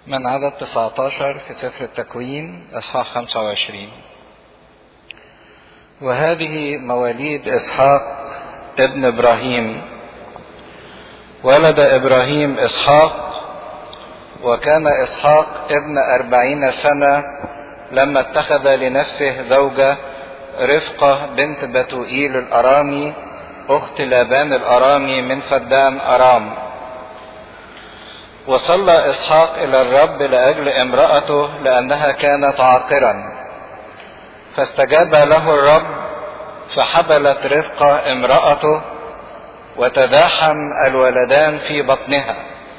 من عدد 19 في سفر التكوين اصحاح 25 وهذه مواليد اسحاق ابن ابراهيم ولد ابراهيم اسحاق وكان اسحاق ابن اربعين سنة لما اتخذ لنفسه زوجة رفقة بنت بتوئيل الارامي اخت لابان الارامي من خدام ارام وصلى اسحاق الى الرب لاجل امرأته لانها كانت عاقرا فاستجاب له الرب فحبلت رفقة امرأته وتداحم الولدان في بطنها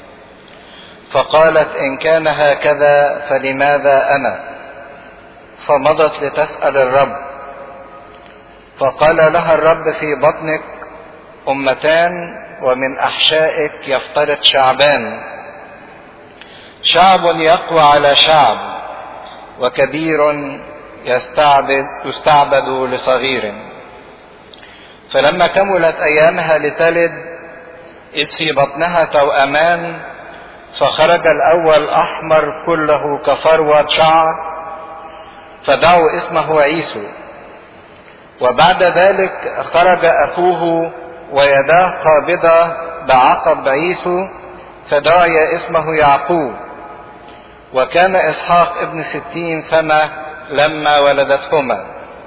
فقالت ان كان هكذا فلماذا انا فمضت لتسأل الرب فقال لها الرب في بطنك امتان ومن احشائك يفترق شعبان شعب يقوى على شعب وكبير يستعبد يستعبد لصغير فلما كملت ايامها لتلد اذ في بطنها توأمان فخرج الاول احمر كله كفروة شعر فدعوا اسمه عيسو وبعد ذلك خرج اخوه ويداه قابضة بعقب عيسو فدعي اسمه يعقوب وكان اسحاق ابن ستين سنة لما ولدتهما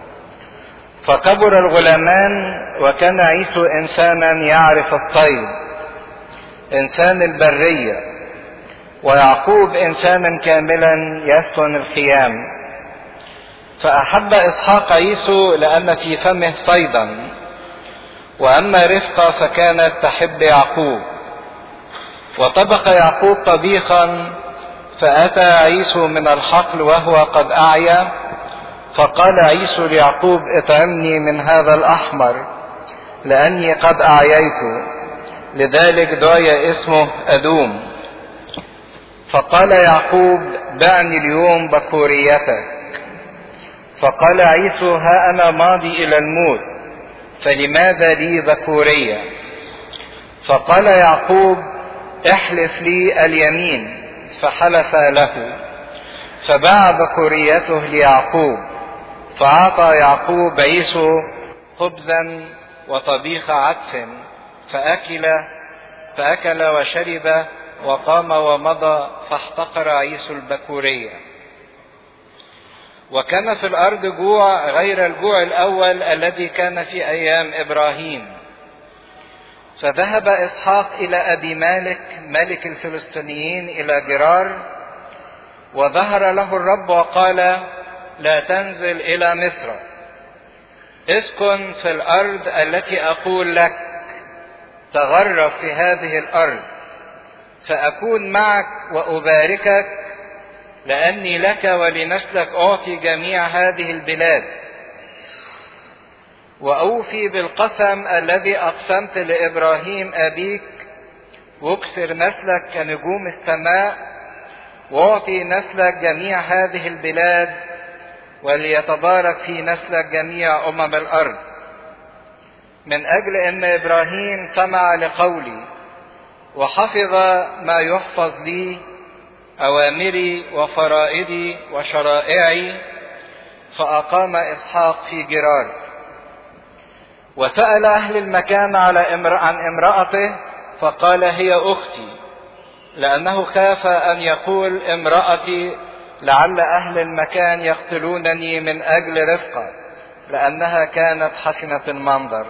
فكبر الغلامان وكان عيسو انسانا يعرف الصيد انسان البرية ويعقوب انسانا كاملا يسكن الخيام فاحب اسحاق عيسو لان في فمه صيدا واما رفقة فكانت تحب يعقوب وطبخ يعقوب طبيخا فأتى عيسو من الحقل وهو قد أعيا فقال عيسو ليعقوب اطعمني من هذا الأحمر لأني قد أعييت لذلك دعي اسمه أدوم فقال يعقوب دعني اليوم بكوريتك فقال عيسو ها أنا ماضي إلى الموت فلماذا لي ذكورية فقال يعقوب احلف لي اليمين فحلف له فباع بكوريته ليعقوب فأعطى يعقوب عيسو خبزا وطبيخ عدس فأكل فأكل وشرب وقام ومضى فاحتقر عيسو البكورية وكان في الأرض جوع غير الجوع الأول الذي كان في أيام إبراهيم فذهب اسحاق الى ابي مالك ملك الفلسطينيين الى جرار وظهر له الرب وقال لا تنزل الى مصر اسكن في الارض التي اقول لك تغرب في هذه الارض فاكون معك واباركك لاني لك ولنسلك اعطي جميع هذه البلاد واوفي بالقسم الذي اقسمت لابراهيم ابيك واكسر نسلك كنجوم السماء واعطي نسلك جميع هذه البلاد وليتبارك في نسلك جميع امم الارض من اجل ان ابراهيم سمع لقولي وحفظ ما يحفظ لي اوامري وفرائدي وشرائعي فاقام اسحاق في جرار وسأل أهل المكان على امرأة عن امرأته فقال هي أختي لأنه خاف أن يقول امرأتي لعل أهل المكان يقتلونني من أجل رفقة لأنها كانت حسنة المنظر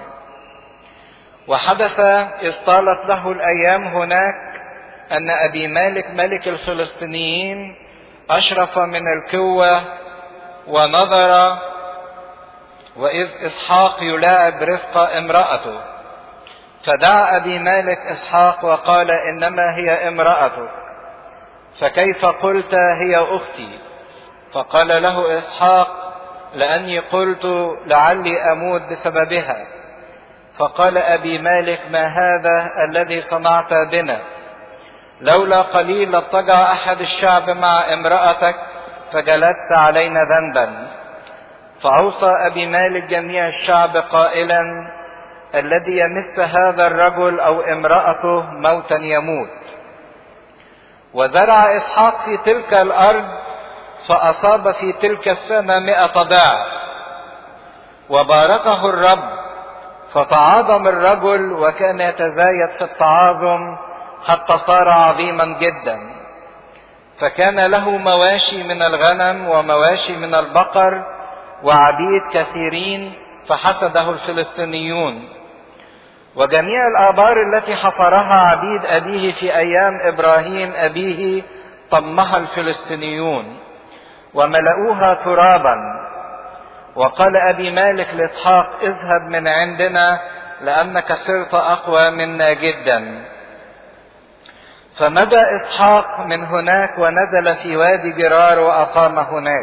وحدث إذ طالت له الأيام هناك أن أبي مالك ملك الفلسطينيين أشرف من الكوة ونظر وإذ إسحاق يلاعب رفقة امرأته فدعا أبي مالك إسحاق وقال إنما هي امرأتك فكيف قلت هي أختي فقال له إسحاق لأني قلت لعلي أموت بسببها فقال أبي مالك ما هذا الذي صنعت بنا لولا قليل اضطجع أحد الشعب مع امرأتك فجلدت علينا ذنبا فأوصى أبي مالك جميع الشعب قائلا الذي يمس هذا الرجل أو امرأته موتا يموت وزرع إسحاق في تلك الأرض فأصاب في تلك السنة مئة ضعف وباركه الرب فتعاظم الرجل وكان يتزايد في التعاظم حتى صار عظيما جدا فكان له مواشي من الغنم ومواشي من البقر وعبيد كثيرين فحسده الفلسطينيون وجميع الآبار التي حفرها عبيد أبيه في أيام إبراهيم أبيه طمها الفلسطينيون وملؤوها ترابا وقال أبي مالك لإسحاق اذهب من عندنا لأنك صرت أقوى منا جدا فمدى إسحاق من هناك ونزل في وادي جرار وأقام هناك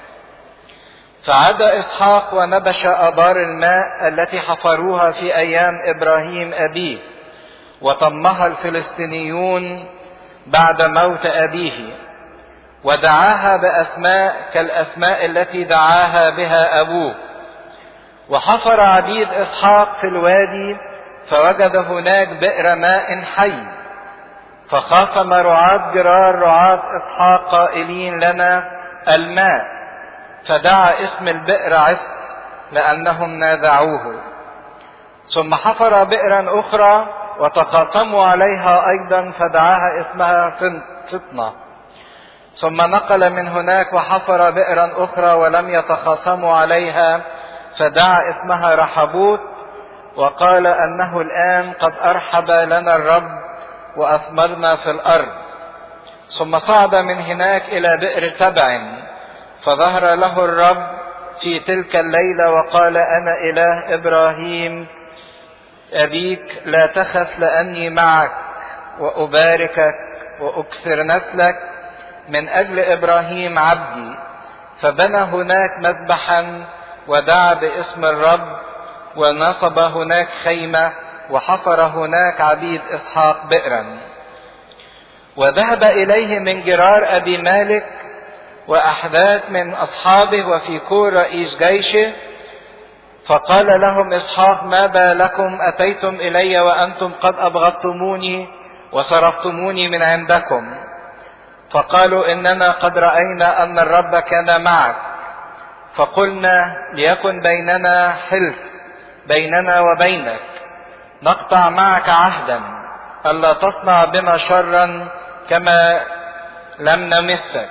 فعاد إسحاق ونبش آبار الماء التي حفروها في أيام إبراهيم أبيه وطمها الفلسطينيون بعد موت أبيه ودعاها بأسماء كالأسماء التي دعاها بها أبوه وحفر عبيد إسحاق في الوادي فوجد هناك بئر ماء حي فخاصم رعاة جرار رعاة إسحاق قائلين لنا الماء فدعا اسم البئر عسق لأنهم نازعوه ثم حفر بئرا أخرى وتقاسموا عليها أيضا فدعاها اسمها سطنة ثم نقل من هناك وحفر بئرا أخرى ولم يتخاصموا عليها فدعا اسمها رحبوت وقال أنه الآن قد أرحب لنا الرب وأثمرنا في الأرض ثم صعد من هناك إلى بئر تبع فظهر له الرب في تلك الليلة وقال أنا إله إبراهيم أبيك لا تخف لأني معك وأباركك وأكثر نسلك من أجل إبراهيم عبدي فبنى هناك مذبحا ودعا باسم الرب ونصب هناك خيمة وحفر هناك عبيد إسحاق بئرا وذهب إليه من جرار أبي مالك وأحداث من أصحابه وفي كور رئيس جيشه فقال لهم إسحاق ما بالكم أتيتم إلي وأنتم قد أبغضتموني وصرفتموني من عندكم فقالوا إننا قد رأينا أن الرب كان معك فقلنا ليكن بيننا حلف بيننا وبينك نقطع معك عهدا ألا تصنع بنا شرا كما لم نمسك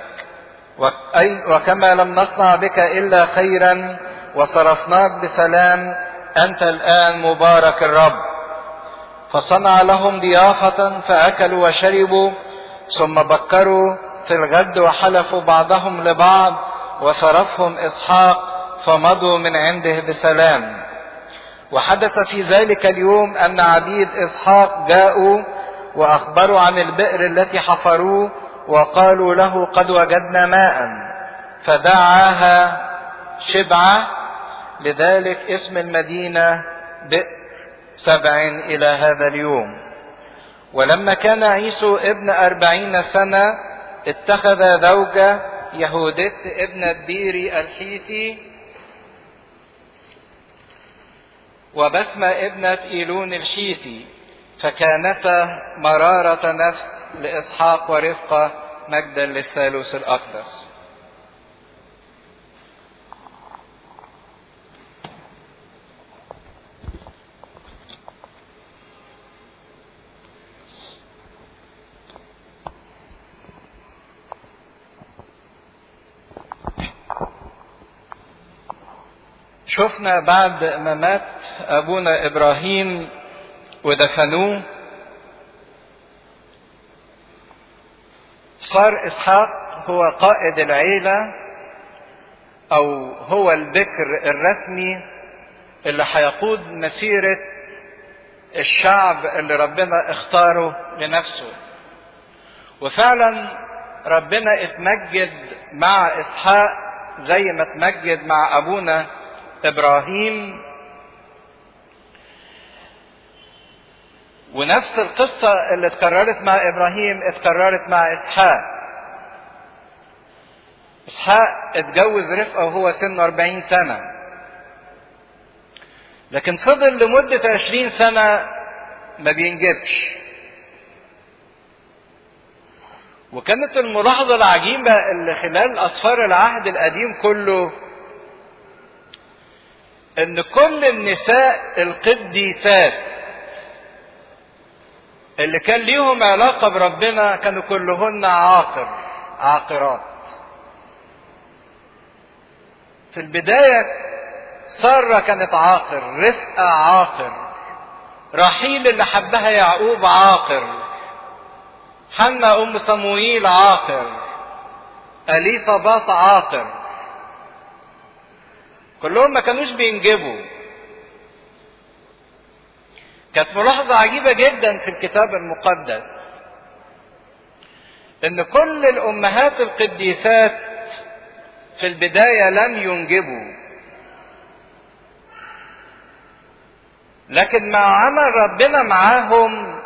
وكما لم نصنع بك إلا خيرا وصرفناك بسلام أنت الآن مبارك الرب فصنع لهم ضيافة فأكلوا وشربوا ثم بكروا في الغد وحلفوا بعضهم لبعض وصرفهم إسحاق فمضوا من عنده بسلام وحدث في ذلك اليوم أن عبيد إسحاق جاءوا وأخبروا عن البئر التي حفروه وقالوا له قد وجدنا ماء فدعاها شبعة لذلك اسم المدينة بئر سبع إلى هذا اليوم ولما كان عيسو ابن أربعين سنة اتخذ زوجة يهودت ابن بيري الحيثي وبسمة ابنة إيلون الحيثي فكانتا مرارة نفس لإسحاق ورفقة مجدا للثالوث الأقدس شفنا بعد ما مات ابونا ابراهيم ودفنوه صار اسحاق هو قائد العيله او هو البكر الرسمي اللي هيقود مسيره الشعب اللي ربنا اختاره لنفسه وفعلا ربنا اتمجد مع اسحاق زي ما اتمجد مع ابونا ابراهيم ونفس القصة اللي اتكررت مع ابراهيم اتكررت مع اسحاق اسحاق اتجوز رفقة وهو سنه 40 سنة لكن فضل لمدة 20 سنة ما بينجبش وكانت الملاحظة العجيبة اللي خلال أسفار العهد القديم كله إن كل النساء القديسات اللي كان ليهم علاقة بربنا كانوا كلهن عاقر عاقرات في البداية سارة كانت عاقر رفقة عاقر رحيل اللي حبها يعقوب عاقر حنا أم صموئيل عاقر أليصابات عاقر كلهم ما كانوش بينجبوا كانت ملاحظة عجيبة جدا في الكتاب المقدس ان كل الامهات القديسات في البداية لم ينجبوا لكن مع عمل ربنا معاهم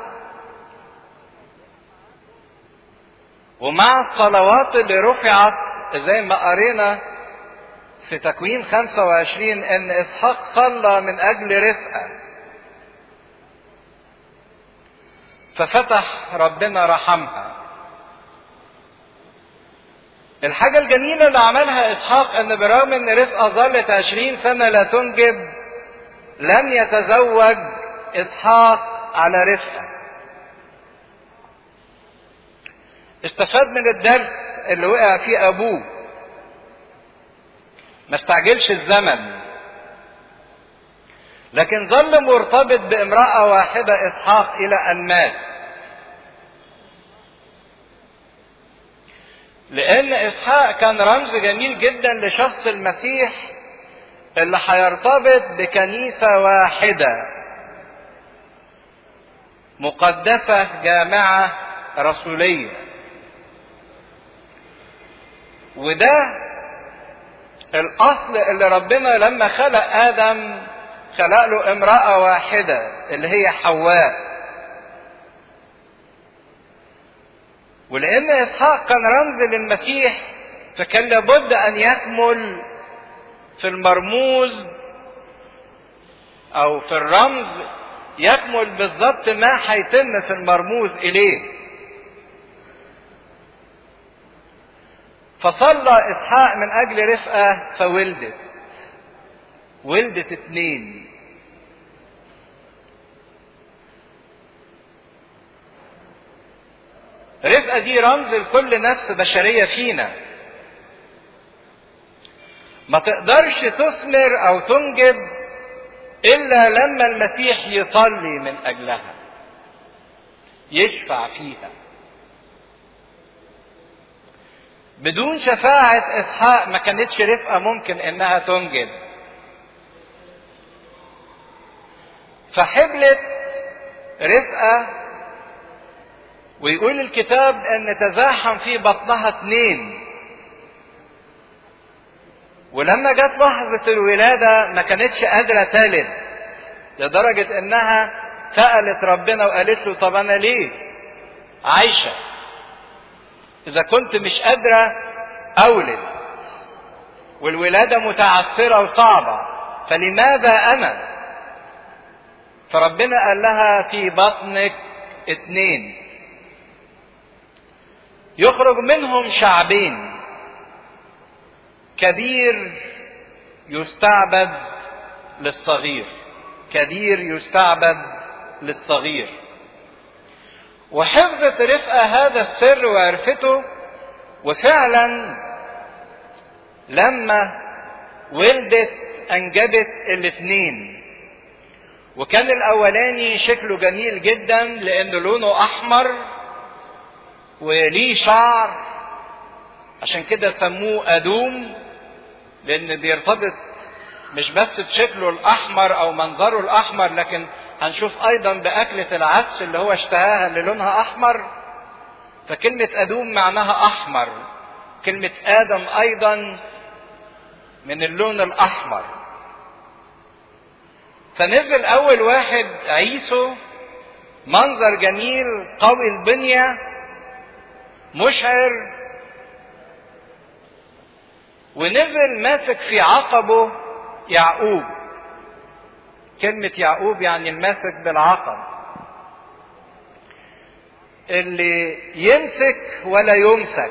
ومع الصلوات اللي رفعت زي ما قرينا في تكوين 25 ان اسحاق صلى من اجل رفقه ففتح ربنا رحمها الحاجة الجميلة اللي عملها إسحاق إن برغم إن رفقة ظلت عشرين سنة لا تنجب لم يتزوج إسحاق على رفقة استفاد من الدرس اللي وقع فيه أبوه ما استعجلش الزمن لكن ظل مرتبط بامرأة واحدة إسحاق إلى أن مات لأن إسحاق كان رمز جميل جدا لشخص المسيح اللي هيرتبط بكنيسة واحدة مقدسة جامعة رسولية وده الأصل اللي ربنا لما خلق آدم خلق له امرأة واحدة اللي هي حواء ولأن إسحاق كان رمز للمسيح فكان لابد أن يكمل في المرموز أو في الرمز يكمل بالضبط ما هيتم في المرموز إليه فصلى إسحاق من أجل رفقة فولدت ولدت اتنين رفقة دي رمز لكل نفس بشرية فينا ما تقدرش تثمر او تنجب الا لما المسيح يصلي من اجلها يشفع فيها بدون شفاعة اسحاق ما كانتش رفقة ممكن انها تنجب فحبلت رفقة ويقول الكتاب ان تزاحم في بطنها اتنين ولما جت لحظة الولادة ما كانتش قادرة تلد لدرجة انها سألت ربنا وقالت له طب انا ليه عايشة اذا كنت مش قادرة اولد والولادة متعثرة وصعبة فلماذا انا فربنا قال لها في بطنك اتنين يخرج منهم شعبين كبير يستعبد للصغير كبير يستعبد للصغير وحفظت رفقة هذا السر وعرفته وفعلا لما ولدت انجبت الاثنين وكان الاولاني شكله جميل جدا لانه لونه احمر وليه شعر عشان كده سموه ادوم لان بيرتبط مش بس بشكله الاحمر او منظره الاحمر لكن هنشوف ايضا باكلة العدس اللي هو اشتهاها اللي لونها احمر فكلمة ادوم معناها احمر كلمة ادم ايضا من اللون الاحمر فنزل اول واحد عيسو منظر جميل قوي البنية مشعر ونزل ماسك في عقبه يعقوب كلمة يعقوب يعني الماسك بالعقب اللي يمسك ولا يمسك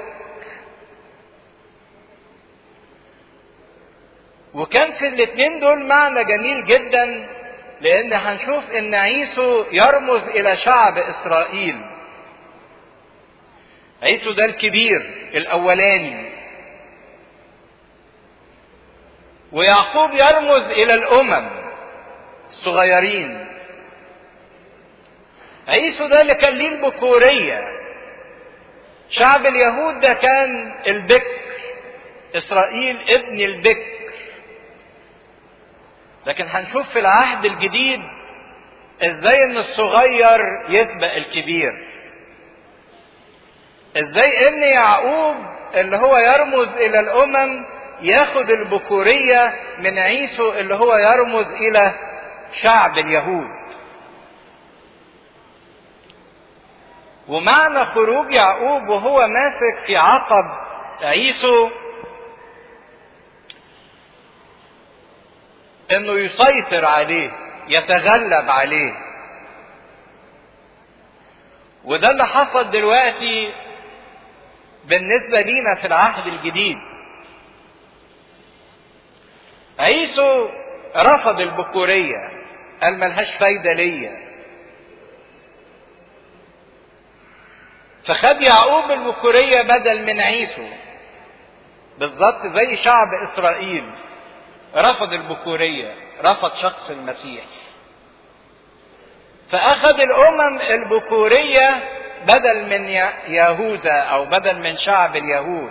وكان في الاتنين دول معنى جميل جدا لان هنشوف ان عيسو يرمز الى شعب اسرائيل عيسو ده الكبير الاولاني ويعقوب يرمز الى الامم الصغيرين عيسو ده اللي كان ليه البكوريه شعب اليهود ده كان البكر اسرائيل ابن البكر لكن هنشوف في العهد الجديد ازاي ان الصغير يسبق الكبير ازاي ان يعقوب اللي هو يرمز الى الامم ياخد البكورية من عيسو اللي هو يرمز الى شعب اليهود ومعنى خروج يعقوب وهو ماسك في عقب عيسو انه يسيطر عليه يتغلب عليه وده اللي حصل دلوقتي بالنسبة لينا في العهد الجديد عيسو رفض البكورية قال ملهاش فايدة ليا فخد يعقوب البكورية بدل من عيسو بالظبط زي شعب إسرائيل رفض البكورية رفض شخص المسيح فأخذ الأمم البكورية بدل من يهوذا أو بدل من شعب اليهود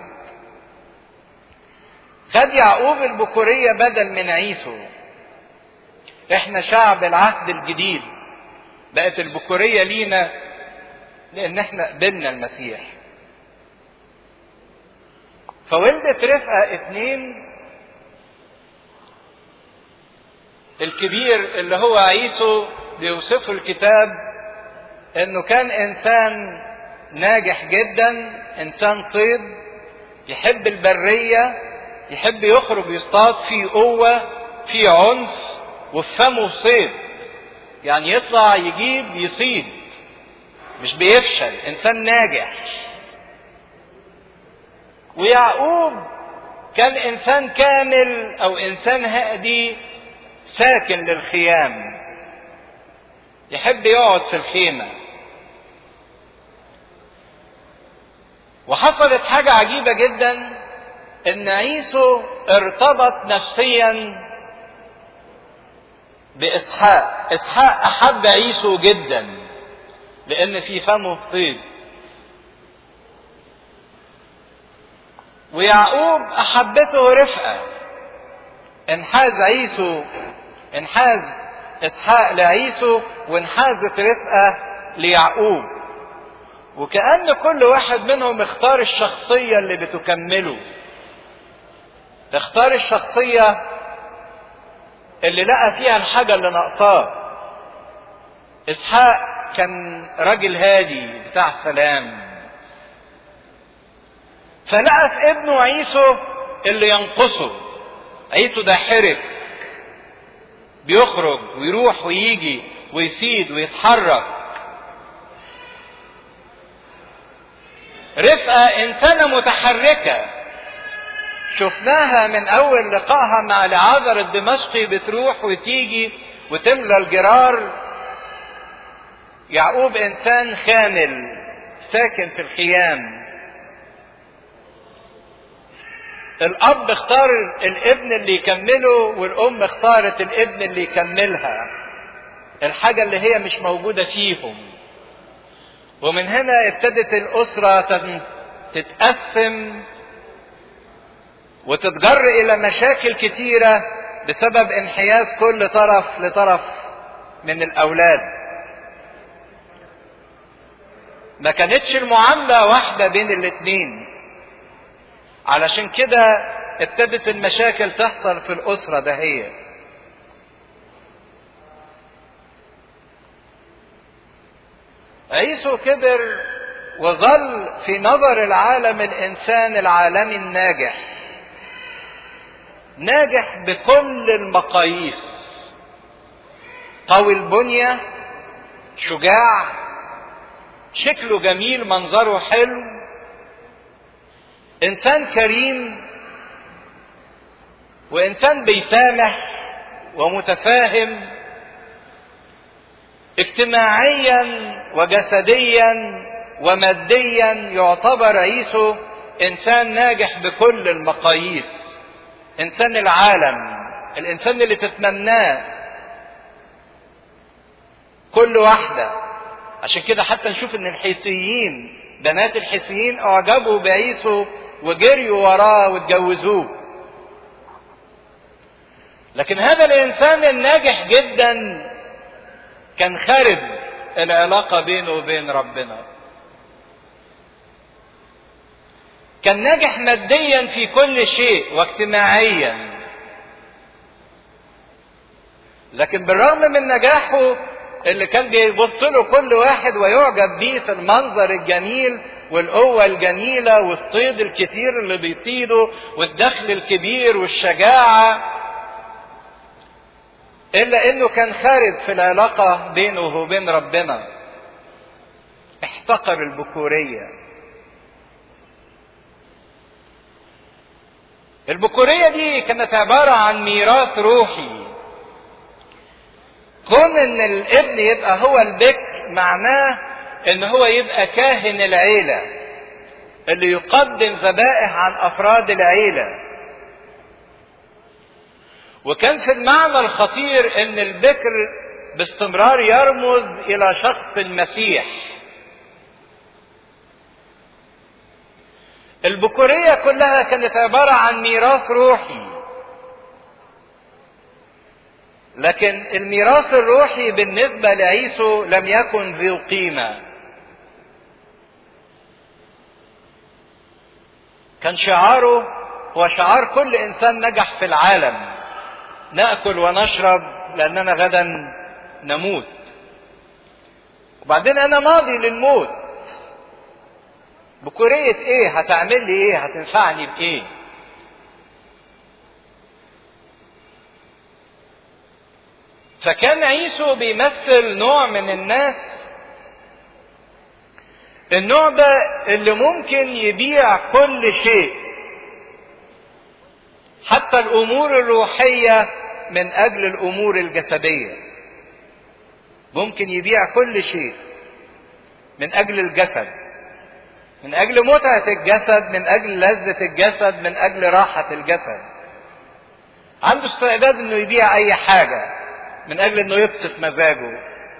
خد يعقوب البكورية بدل من عيسو احنا شعب العهد الجديد بقت البكورية لينا لان احنا قبلنا المسيح فولدت رفقة اتنين الكبير اللي هو عيسو بيوصفه الكتاب انه كان انسان ناجح جدا انسان صيد يحب البرية يحب يخرج يصطاد في قوة في عنف وفي فمه صيد يعني يطلع يجيب يصيد مش بيفشل انسان ناجح ويعقوب كان انسان كامل او انسان هادي ساكن للخيام يحب يقعد في الخيمه وحصلت حاجه عجيبه جدا ان عيسو ارتبط نفسيا باسحاق اسحاق احب عيسو جدا لان في فمه صيد ويعقوب احبته رفقه انحاز عيسو انحاز اسحاق لعيسو وانحازت رفقه ليعقوب وكأن كل واحد منهم اختار الشخصية اللي بتكمله اختار الشخصية اللي لقى فيها الحاجة اللي ناقصاه اسحاق كان راجل هادي بتاع سلام فلقى في ابنه عيسو اللي ينقصه عيسو ده حرك بيخرج ويروح ويجي ويسيد ويتحرك رفقة إنسانة متحركة شفناها من أول لقائها مع لعازر الدمشقي بتروح وتيجي وتملى الجرار يعقوب إنسان خامل ساكن في الخيام الأب اختار الابن اللي يكمله والأم اختارت الابن اللي يكملها الحاجة اللي هي مش موجودة فيهم ومن هنا ابتدت الأسرة تتقسم وتتجر إلى مشاكل كتيرة بسبب انحياز كل طرف لطرف من الأولاد ما كانتش المعاملة واحدة بين الاتنين علشان كده ابتدت المشاكل تحصل في الأسرة دهية عيسو كبر وظل في نظر العالم الإنسان العالمي الناجح ناجح بكل المقاييس قوي البنية شجاع شكله جميل منظره حلو انسان كريم وانسان بيسامح ومتفاهم اجتماعيا وجسديا وماديا يعتبر عيسو انسان ناجح بكل المقاييس انسان العالم الانسان اللي تتمناه كل واحده عشان كده حتى نشوف ان الحيثيين بنات الحيثيين اعجبوا بعيسو وجريوا وراه واتجوزوه لكن هذا الانسان الناجح جدا كان خارب العلاقه بينه وبين ربنا كان ناجح ماديا في كل شيء واجتماعيا لكن بالرغم من نجاحه اللي كان بيبص له كل واحد ويعجب بيه في المنظر الجميل والقوة الجميلة والصيد الكتير اللي بيصيده والدخل الكبير والشجاعة إلا إنه كان خارج في العلاقة بينه وبين ربنا احتقر البكورية البكورية دي كانت عبارة عن ميراث روحي كون ان الابن يبقى هو البكر معناه ان هو يبقى كاهن العيلة اللي يقدم ذبائح عن افراد العيلة وكان في المعنى الخطير ان البكر باستمرار يرمز الى شخص المسيح البكورية كلها كانت عبارة عن ميراث روحي لكن الميراث الروحي بالنسبة لعيسو لم يكن ذو قيمة كان شعاره هو شعار كل إنسان نجح في العالم نأكل ونشرب لأننا غدا نموت وبعدين أنا ماضي للموت بكورية إيه هتعمل لي إيه هتنفعني بإيه فكان عيسو بيمثل نوع من الناس النوع ده اللي ممكن يبيع كل شيء حتى الامور الروحيه من اجل الامور الجسديه ممكن يبيع كل شيء من اجل الجسد من اجل متعه الجسد من اجل لذه الجسد من اجل راحه الجسد عنده استعداد انه يبيع اي حاجه من اجل انه يبسط مزاجه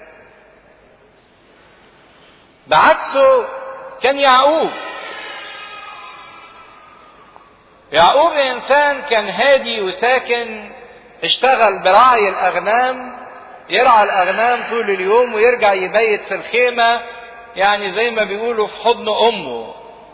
بعكسه كان يعقوب يعقوب انسان كان هادي وساكن اشتغل برعي الاغنام يرعى الاغنام طول اليوم ويرجع يبيت في الخيمه يعني زي ما بيقولوا في حضن امه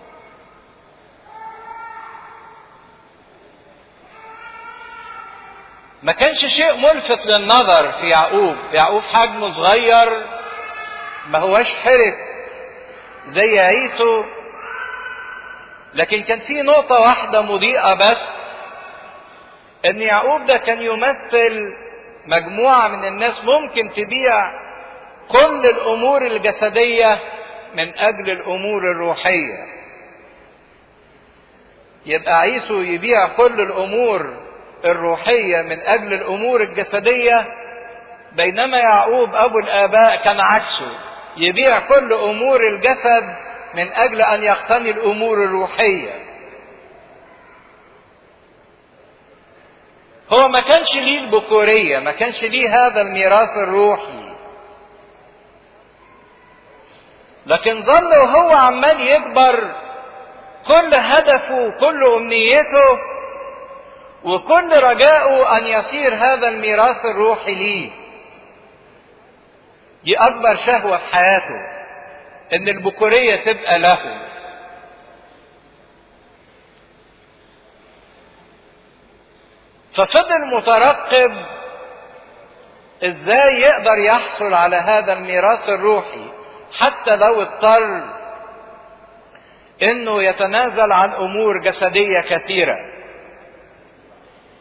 ما كانش شيء ملفت للنظر في يعقوب يعقوب حجمه صغير ما هوش حرك زي عيسو لكن كان في نقطة واحدة مضيئة بس ان يعقوب ده كان يمثل مجموعة من الناس ممكن تبيع كل الامور الجسدية من اجل الامور الروحية يبقى عيسو يبيع كل الامور الروحية من أجل الأمور الجسدية بينما يعقوب أبو الآباء كان عكسه يبيع كل أمور الجسد من أجل أن يقتني الأمور الروحية هو ما كانش ليه البكورية ما كانش ليه هذا الميراث الروحي لكن ظل وهو عمال يكبر كل هدفه كل أمنيته وكل رجاؤه ان يصير هذا الميراث الروحي ليه دي اكبر شهوه في حياته ان البكوريه تبقى له ففضل مترقب ازاي يقدر يحصل على هذا الميراث الروحي حتى لو اضطر انه يتنازل عن امور جسديه كثيره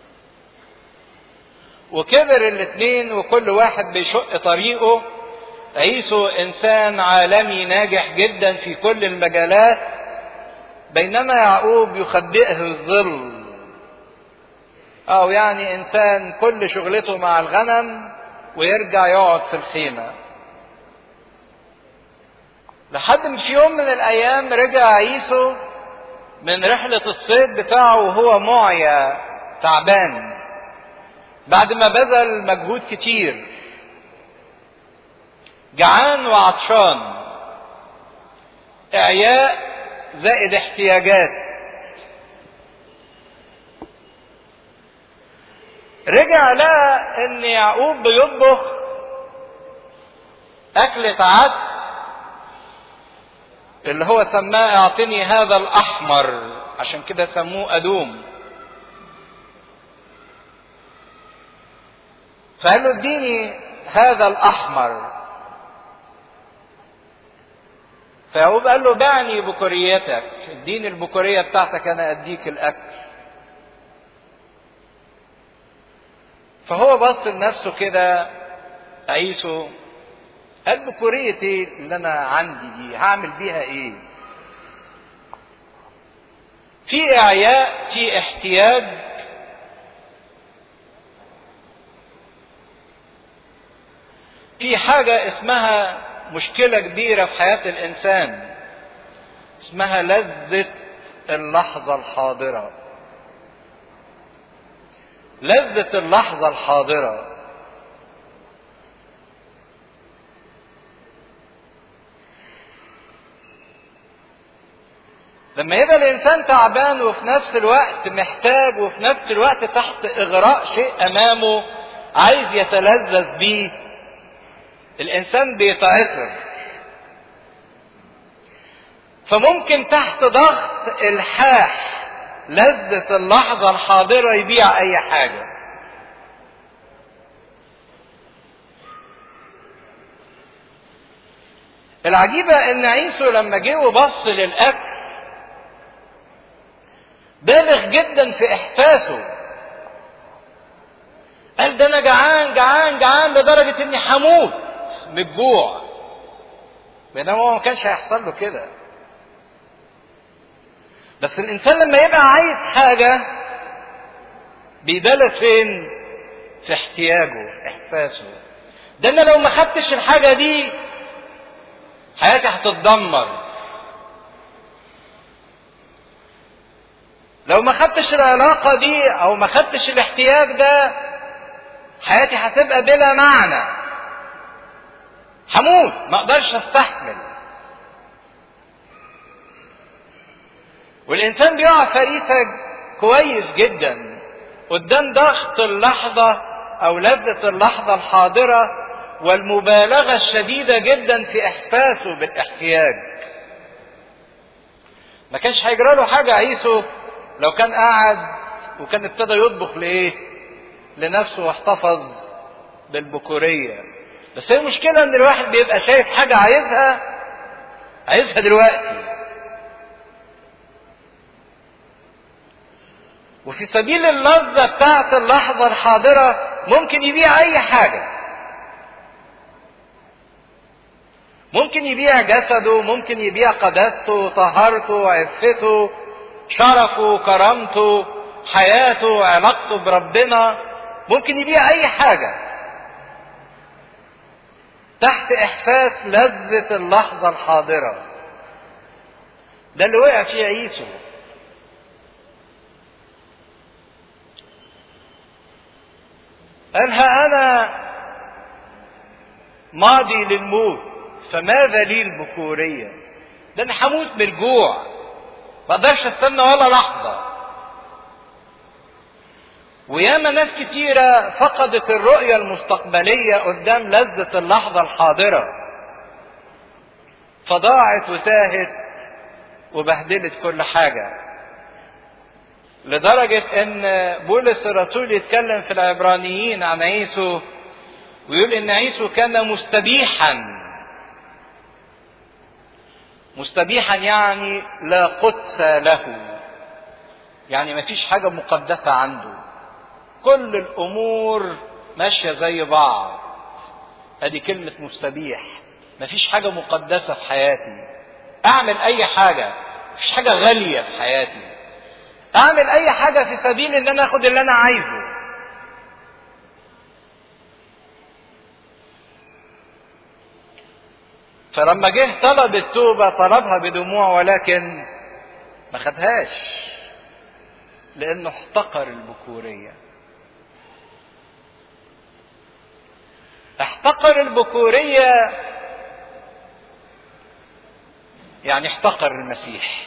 وكبر الاثنين وكل واحد بيشق طريقه عيسو انسان عالمي ناجح جدا في كل المجالات بينما يعقوب يخبئه الظل او يعني انسان كل شغلته مع الغنم ويرجع يقعد في الخيمة لحد من في يوم من الايام رجع عيسو من رحلة الصيد بتاعه وهو معيا تعبان بعد ما بذل مجهود كتير جعان وعطشان اعياء زائد احتياجات رجع لقى ان يعقوب بيطبخ اكلة عدس اللي هو سماه اعطني هذا الاحمر عشان كده سموه ادوم فقال له اديني هذا الاحمر فيعقوب قال له بعني بكوريتك اديني البكورية بتاعتك انا اديك الاكل فهو بص لنفسه كده عيسو قال بكورية ايه اللي انا عندي دي هعمل بيها ايه في اعياء في احتياج في حاجة اسمها مشكلة كبيرة في حياة الإنسان اسمها لذة اللحظة الحاضرة لذة اللحظة الحاضرة لما يبقى الإنسان تعبان وفي نفس الوقت محتاج وفي نفس الوقت تحت إغراء شيء أمامه عايز يتلذذ بيه الإنسان بيتعثر فممكن تحت ضغط الحاح لذة اللحظة الحاضرة يبيع أي حاجة العجيبة إن عيسو لما جه وبص للأكل بالغ جدا في إحساسه قال ده أنا جعان جعان جعان لدرجة إني هموت من الجوع بينما هو ما كانش هيحصل له كده بس الانسان لما يبقى عايز حاجه بيبالغ فين في احتياجه في احساسه ده انا لو ما خدتش الحاجه دي حياتي هتتدمر لو ما خدتش العلاقه دي او ما خدتش الاحتياج ده حياتي هتبقى بلا معنى هموت ما اقدرش استحمل والانسان بيقع فريسة كويس جدا قدام ضغط اللحظة او لذة اللحظة الحاضرة والمبالغة الشديدة جدا في احساسه بالاحتياج ما كانش هيجرى له حاجة عيسو لو كان قاعد وكان ابتدى يطبخ لايه لنفسه واحتفظ بالبكورية بس هي المشكلة ان الواحد بيبقى شايف حاجة عايزها عايزها دلوقتي وفي سبيل اللذة بتاعت اللحظة الحاضرة ممكن يبيع أي حاجة. ممكن يبيع جسده، ممكن يبيع قداسته، طهارته، عفته، شرفه، كرامته، حياته، علاقته بربنا، ممكن يبيع أي حاجة. تحت إحساس لذة اللحظة الحاضرة. ده اللي وقع فيه عيسو. قال ها أنا ماضي للموت فماذا لي البكورية ده أنا هموت من الجوع ما اقدرش استنى ولا لحظة وياما ناس كتيرة فقدت الرؤية المستقبلية قدام لذة اللحظة الحاضرة فضاعت وتاهت وبهدلت كل حاجة لدرجة ان بولس الرسول يتكلم في العبرانيين عن عيسو ويقول ان عيسو كان مستبيحا مستبيحا يعني لا قدس له يعني ما فيش حاجة مقدسة عنده كل الامور ماشية زي بعض ادي كلمة مستبيح مفيش حاجة مقدسة في حياتي اعمل اي حاجة مفيش حاجة غالية في حياتي اعمل اي حاجة في سبيل ان انا اخد اللي انا عايزه فلما جه طلب التوبة طلبها بدموع ولكن ما خدهاش لانه احتقر البكورية احتقر البكورية يعني احتقر المسيح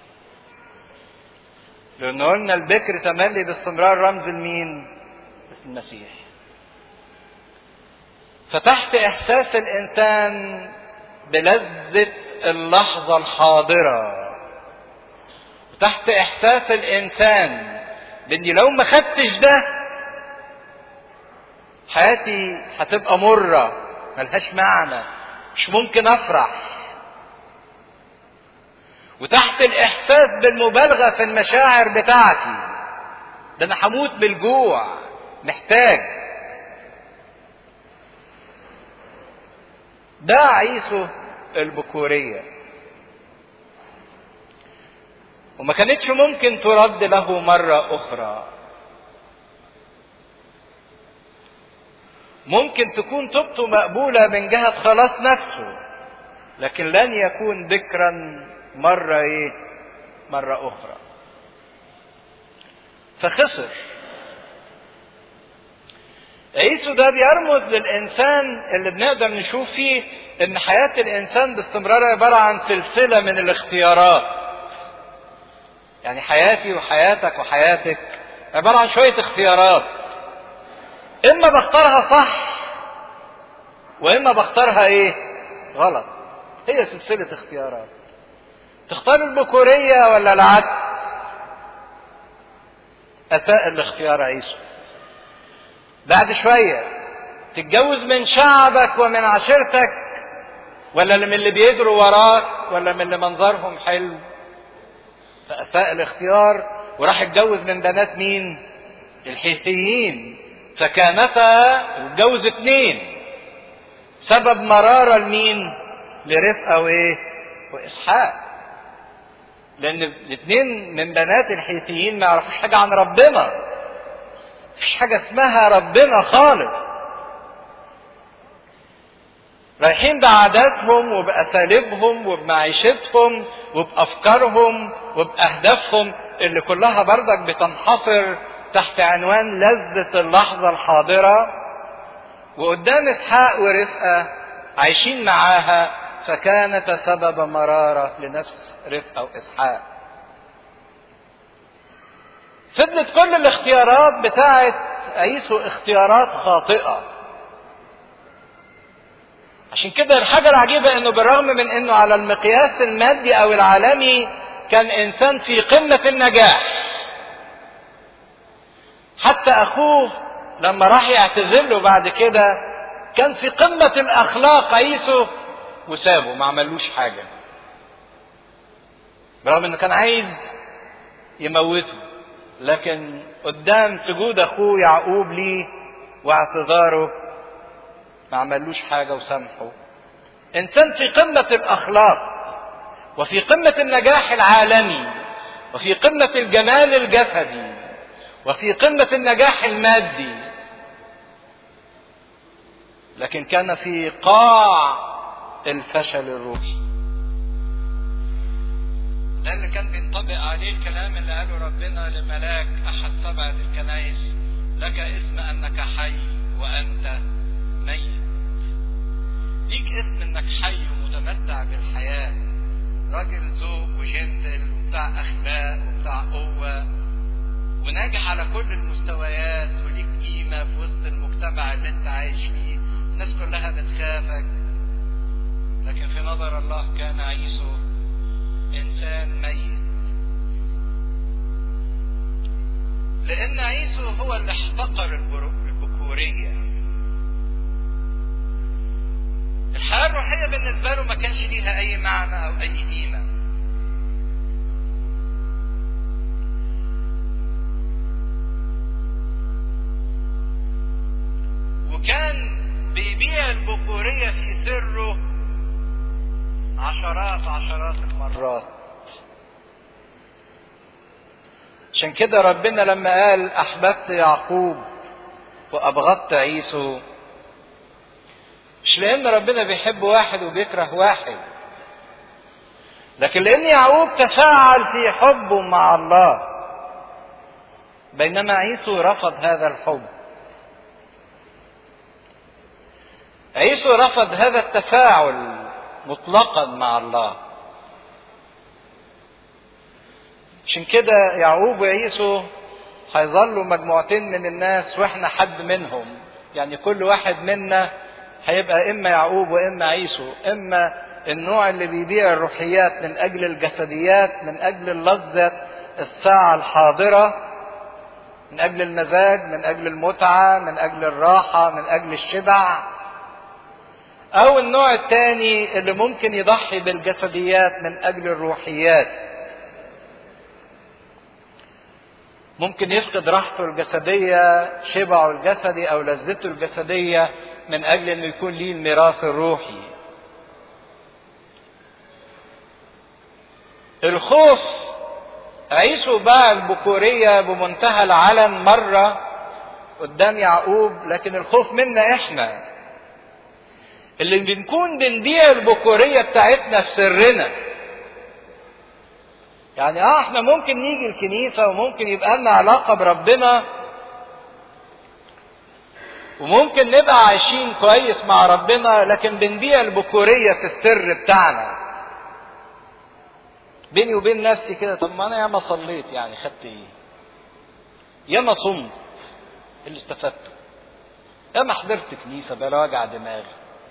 لأنه قلنا البكر تملي باستمرار رمز المين؟ المسيح. فتحت إحساس الإنسان بلذة اللحظة الحاضرة. وتحت إحساس الإنسان بإني لو ما خدتش ده حياتي هتبقى مرة ملهاش معنى مش ممكن أفرح وتحت الاحساس بالمبالغه في المشاعر بتاعتي ده انا هموت بالجوع محتاج ده عيسو البكوريه وما كانتش ممكن ترد له مره اخرى ممكن تكون توبته مقبوله من جهه خلاص نفسه لكن لن يكون بكرا مرة ايه مرة اخرى فخسر عيسو ده بيرمز للانسان اللي بنقدر نشوف فيه ان حياة الانسان باستمرار عبارة عن سلسلة من الاختيارات يعني حياتي وحياتك وحياتك عبارة عن شوية اختيارات اما بختارها صح واما بختارها ايه غلط هي سلسلة اختيارات تختار البكورية ولا العكس أساء الاختيار عيسو بعد شوية تتجوز من شعبك ومن عشيرتك ولا من اللي بيجروا وراك ولا من اللي منظرهم حلو فأساء الاختيار وراح اتجوز من بنات مين الحيثيين فكانتا واتجوز اتنين سبب مرارة لمين لرفقة وايه واسحاق لان الاثنين من بنات الحيثيين ما يعرفوش حاجه عن ربنا مفيش حاجه اسمها ربنا خالص رايحين بعاداتهم وباساليبهم وبمعيشتهم وبافكارهم وباهدافهم اللي كلها بردك بتنحصر تحت عنوان لذة اللحظة الحاضرة وقدام اسحاق ورفقة عايشين معاها فكانت سبب مرارة لنفس رفقة وإسحاق فضلت كل الاختيارات بتاعت عيسو اختيارات خاطئة عشان كده الحاجة العجيبة انه بالرغم من انه على المقياس المادي او العالمي كان انسان في قمة النجاح حتى اخوه لما راح يعتذر له بعد كده كان في قمة الاخلاق عيسو وسابه ما عملوش حاجة برغم انه كان عايز يموته لكن قدام سجود اخوه يعقوب ليه واعتذاره ما عملوش حاجة وسامحه انسان في قمة الاخلاق وفي قمة النجاح العالمي وفي قمة الجمال الجسدي وفي قمة النجاح المادي لكن كان في قاع الفشل الروحي ده اللي كان بينطبق عليه الكلام اللي قاله ربنا لملاك احد سبعة الكنائس لك اسم انك حي وانت ميت ليك اسم انك حي ومتمتع بالحياة راجل ذوق وجنتل وبتاع اخلاق وبتاع قوة وناجح على كل المستويات وليك قيمة في وسط المجتمع اللي انت عايش فيه الناس كلها بتخافك لكن في نظر الله كان عيسو انسان ميت لان عيسو هو اللي احتقر البكوريه الحياه الروحيه بالنسبه له ما كانش ليها اي معنى او اي قيمه وكان بيبيع البكوريه في سره عشرات عشرات المرات عشان كده ربنا لما قال احببت يعقوب وابغضت عيسو مش لان ربنا بيحب واحد وبيكره واحد لكن لان يعقوب تفاعل في حبه مع الله بينما عيسو رفض هذا الحب عيسو رفض هذا التفاعل مطلقا مع الله عشان كده يعقوب وعيسو هيظلوا مجموعتين من الناس واحنا حد منهم يعني كل واحد منا هيبقى اما يعقوب واما عيسو اما النوع اللي بيبيع الروحيات من اجل الجسديات من اجل اللذة الساعة الحاضرة من اجل المزاج من اجل المتعة من اجل الراحة من اجل الشبع او النوع الثاني اللي ممكن يضحي بالجسديات من اجل الروحيات ممكن يفقد راحته الجسدية شبعه الجسدي او لذته الجسدية من اجل انه يكون ليه الميراث الروحي الخوف عيسو باع البكورية بمنتهى العلن مرة قدام يعقوب لكن الخوف منا احنا اللي بنكون بنبيع البكورية بتاعتنا في سرنا يعني اه احنا ممكن نيجي الكنيسة وممكن يبقى لنا علاقة بربنا وممكن نبقى عايشين كويس مع ربنا لكن بنبيع البكورية في السر بتاعنا بيني وبين نفسي كده طب ما انا ياما صليت يعني خدت ايه ياما صمت اللي استفدته ياما حضرت كنيسة بلا وجع دماغي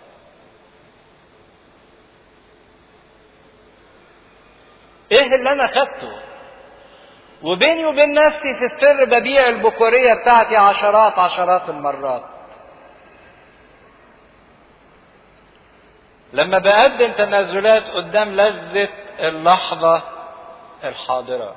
ايه اللي انا خدته وبيني وبين نفسي في السر ببيع البكورية بتاعتي عشرات عشرات المرات لما بقدم تنازلات قدام لذة اللحظة الحاضرة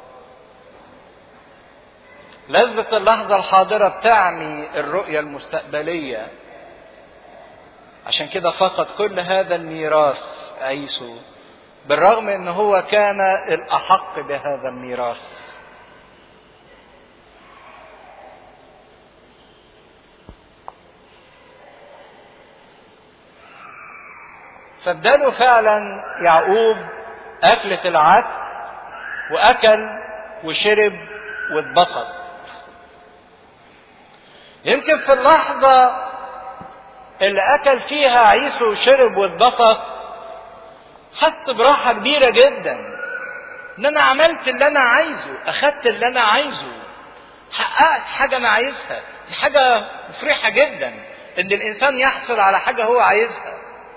لذة اللحظة الحاضرة بتعني الرؤية المستقبلية عشان كده فقد كل هذا الميراث عيسو بالرغم ان هو كان الاحق بهذا الميراث فاداله فعلا يعقوب أكلة العدس وأكل وشرب واتبسط يمكن في اللحظة اللي أكل فيها عيسو وشرب واتبسط حس براحة كبيرة جدا إن أنا عملت اللي أنا عايزه أخدت اللي أنا عايزه حققت حاجة أنا عايزها دي حاجة مفرحة جدا إن الإنسان يحصل على حاجة هو عايزها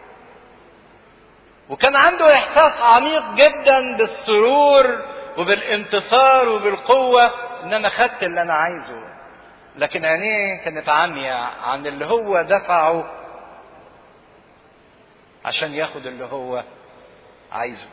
وكان عنده احساس عميق جدا بالسرور وبالانتصار وبالقوه ان انا خدت اللي انا عايزه لكن عينيه كانت عاميه عن اللي هو دفعه عشان ياخد اللي هو عايزه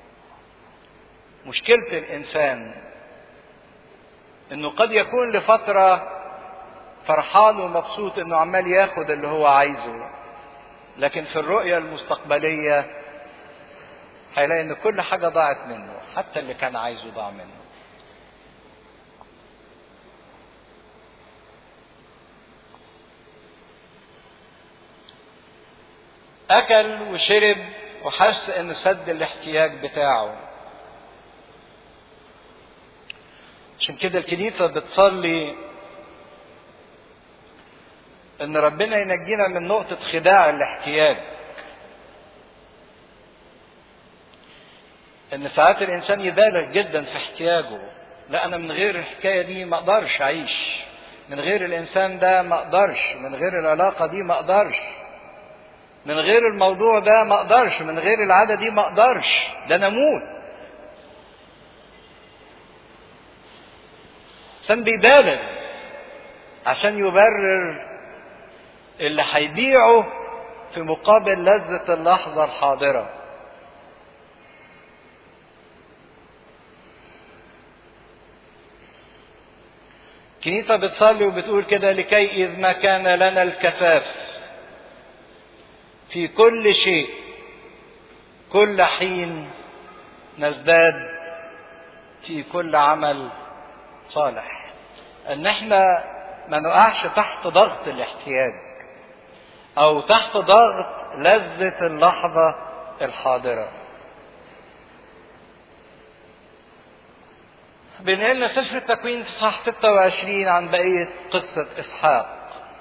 مشكله الانسان انه قد يكون لفتره فرحان ومبسوط انه عمال ياخد اللي هو عايزه لكن في الرؤيه المستقبليه هيلاقي ان كل حاجة ضاعت منه حتى اللي كان عايزه ضاع منه اكل وشرب وحس ان سد الاحتياج بتاعه عشان كده الكنيسة بتصلي ان ربنا ينجينا من نقطة خداع الاحتياج ان ساعات الانسان يبالغ جدا في احتياجه لا انا من غير الحكايه دي ما اقدرش اعيش من غير الانسان ده ما اقدرش من غير العلاقه دي ما اقدرش من غير الموضوع ده ما اقدرش من غير العاده دي ما اقدرش ده انا اموت انسان بيبالغ عشان يبرر اللي هيبيعه في مقابل لذة اللحظة الحاضرة الكنيسة بتصلي وبتقول كده لكي إذ ما كان لنا الكفاف في كل شيء كل حين نزداد في كل عمل صالح ان احنا ما نقعش تحت ضغط الاحتياج او تحت ضغط لذة اللحظة الحاضرة بنقلنا سفر التكوين في صح 26 عن بقية قصة إسحاق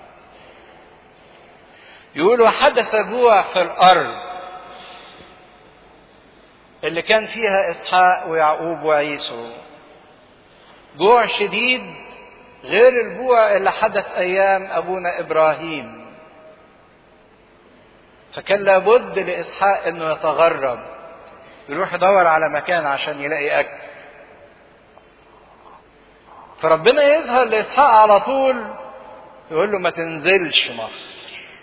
يقولوا حدث جوع في الأرض اللي كان فيها إسحاق ويعقوب وعيسو جوع شديد غير الجوع اللي حدث أيام أبونا إبراهيم فكان لابد لإسحاق إنه يتغرب يروح يدور على مكان عشان يلاقي أكل فربنا يظهر لإسحاق على طول يقول له ما تنزلش مصر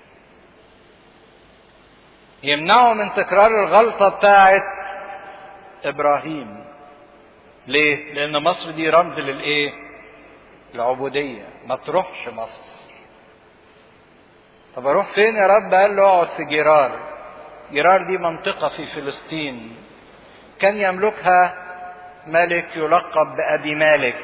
يمنعه من تكرار الغلطة بتاعت إبراهيم ليه؟ لأن مصر دي رمز للإيه؟ العبودية ما تروحش مصر طب أروح فين يا رب؟ قال له اقعد في جرار جرار دي منطقة في فلسطين كان يملكها ملك يلقب بأبي مالك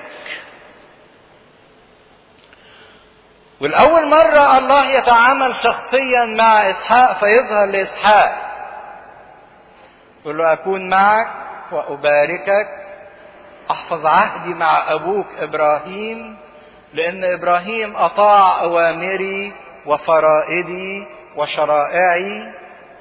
والأول مرة الله يتعامل شخصيا مع إسحاق فيظهر لإسحاق يقول له أكون معك وأباركك أحفظ عهدي مع أبوك إبراهيم لأن إبراهيم أطاع أوامري وفرائدي وشرائعي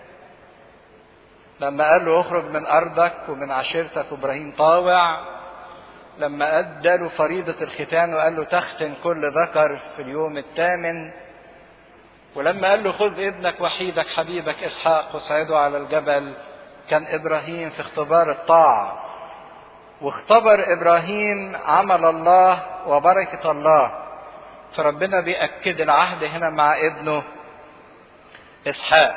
لما قال له اخرج من أرضك ومن عشيرتك إبراهيم طاوع لما أدى له فريضة الختان وقال له تختن كل ذكر في اليوم الثامن ولما قال له خذ ابنك وحيدك حبيبك إسحاق وصعده على الجبل كان إبراهيم في اختبار الطاعة واختبر إبراهيم عمل الله وبركة الله فربنا بيأكد العهد هنا مع ابنه إسحاق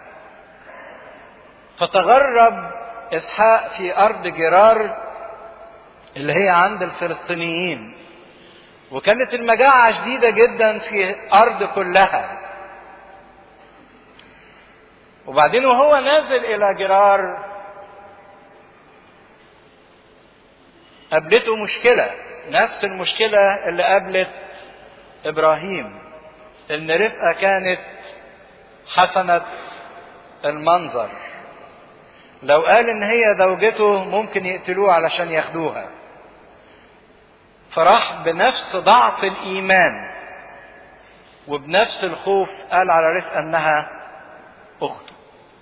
فتغرب إسحاق في أرض جرار اللي هي عند الفلسطينيين وكانت المجاعة شديدة جدا في أرض كلها وبعدين وهو نازل إلى جرار قابلته مشكلة نفس المشكلة اللي قابلت إبراهيم إن رفقة كانت حسنة المنظر لو قال إن هي زوجته ممكن يقتلوه علشان ياخدوها فراح بنفس ضعف الإيمان وبنفس الخوف قال على رفقة أنها أخته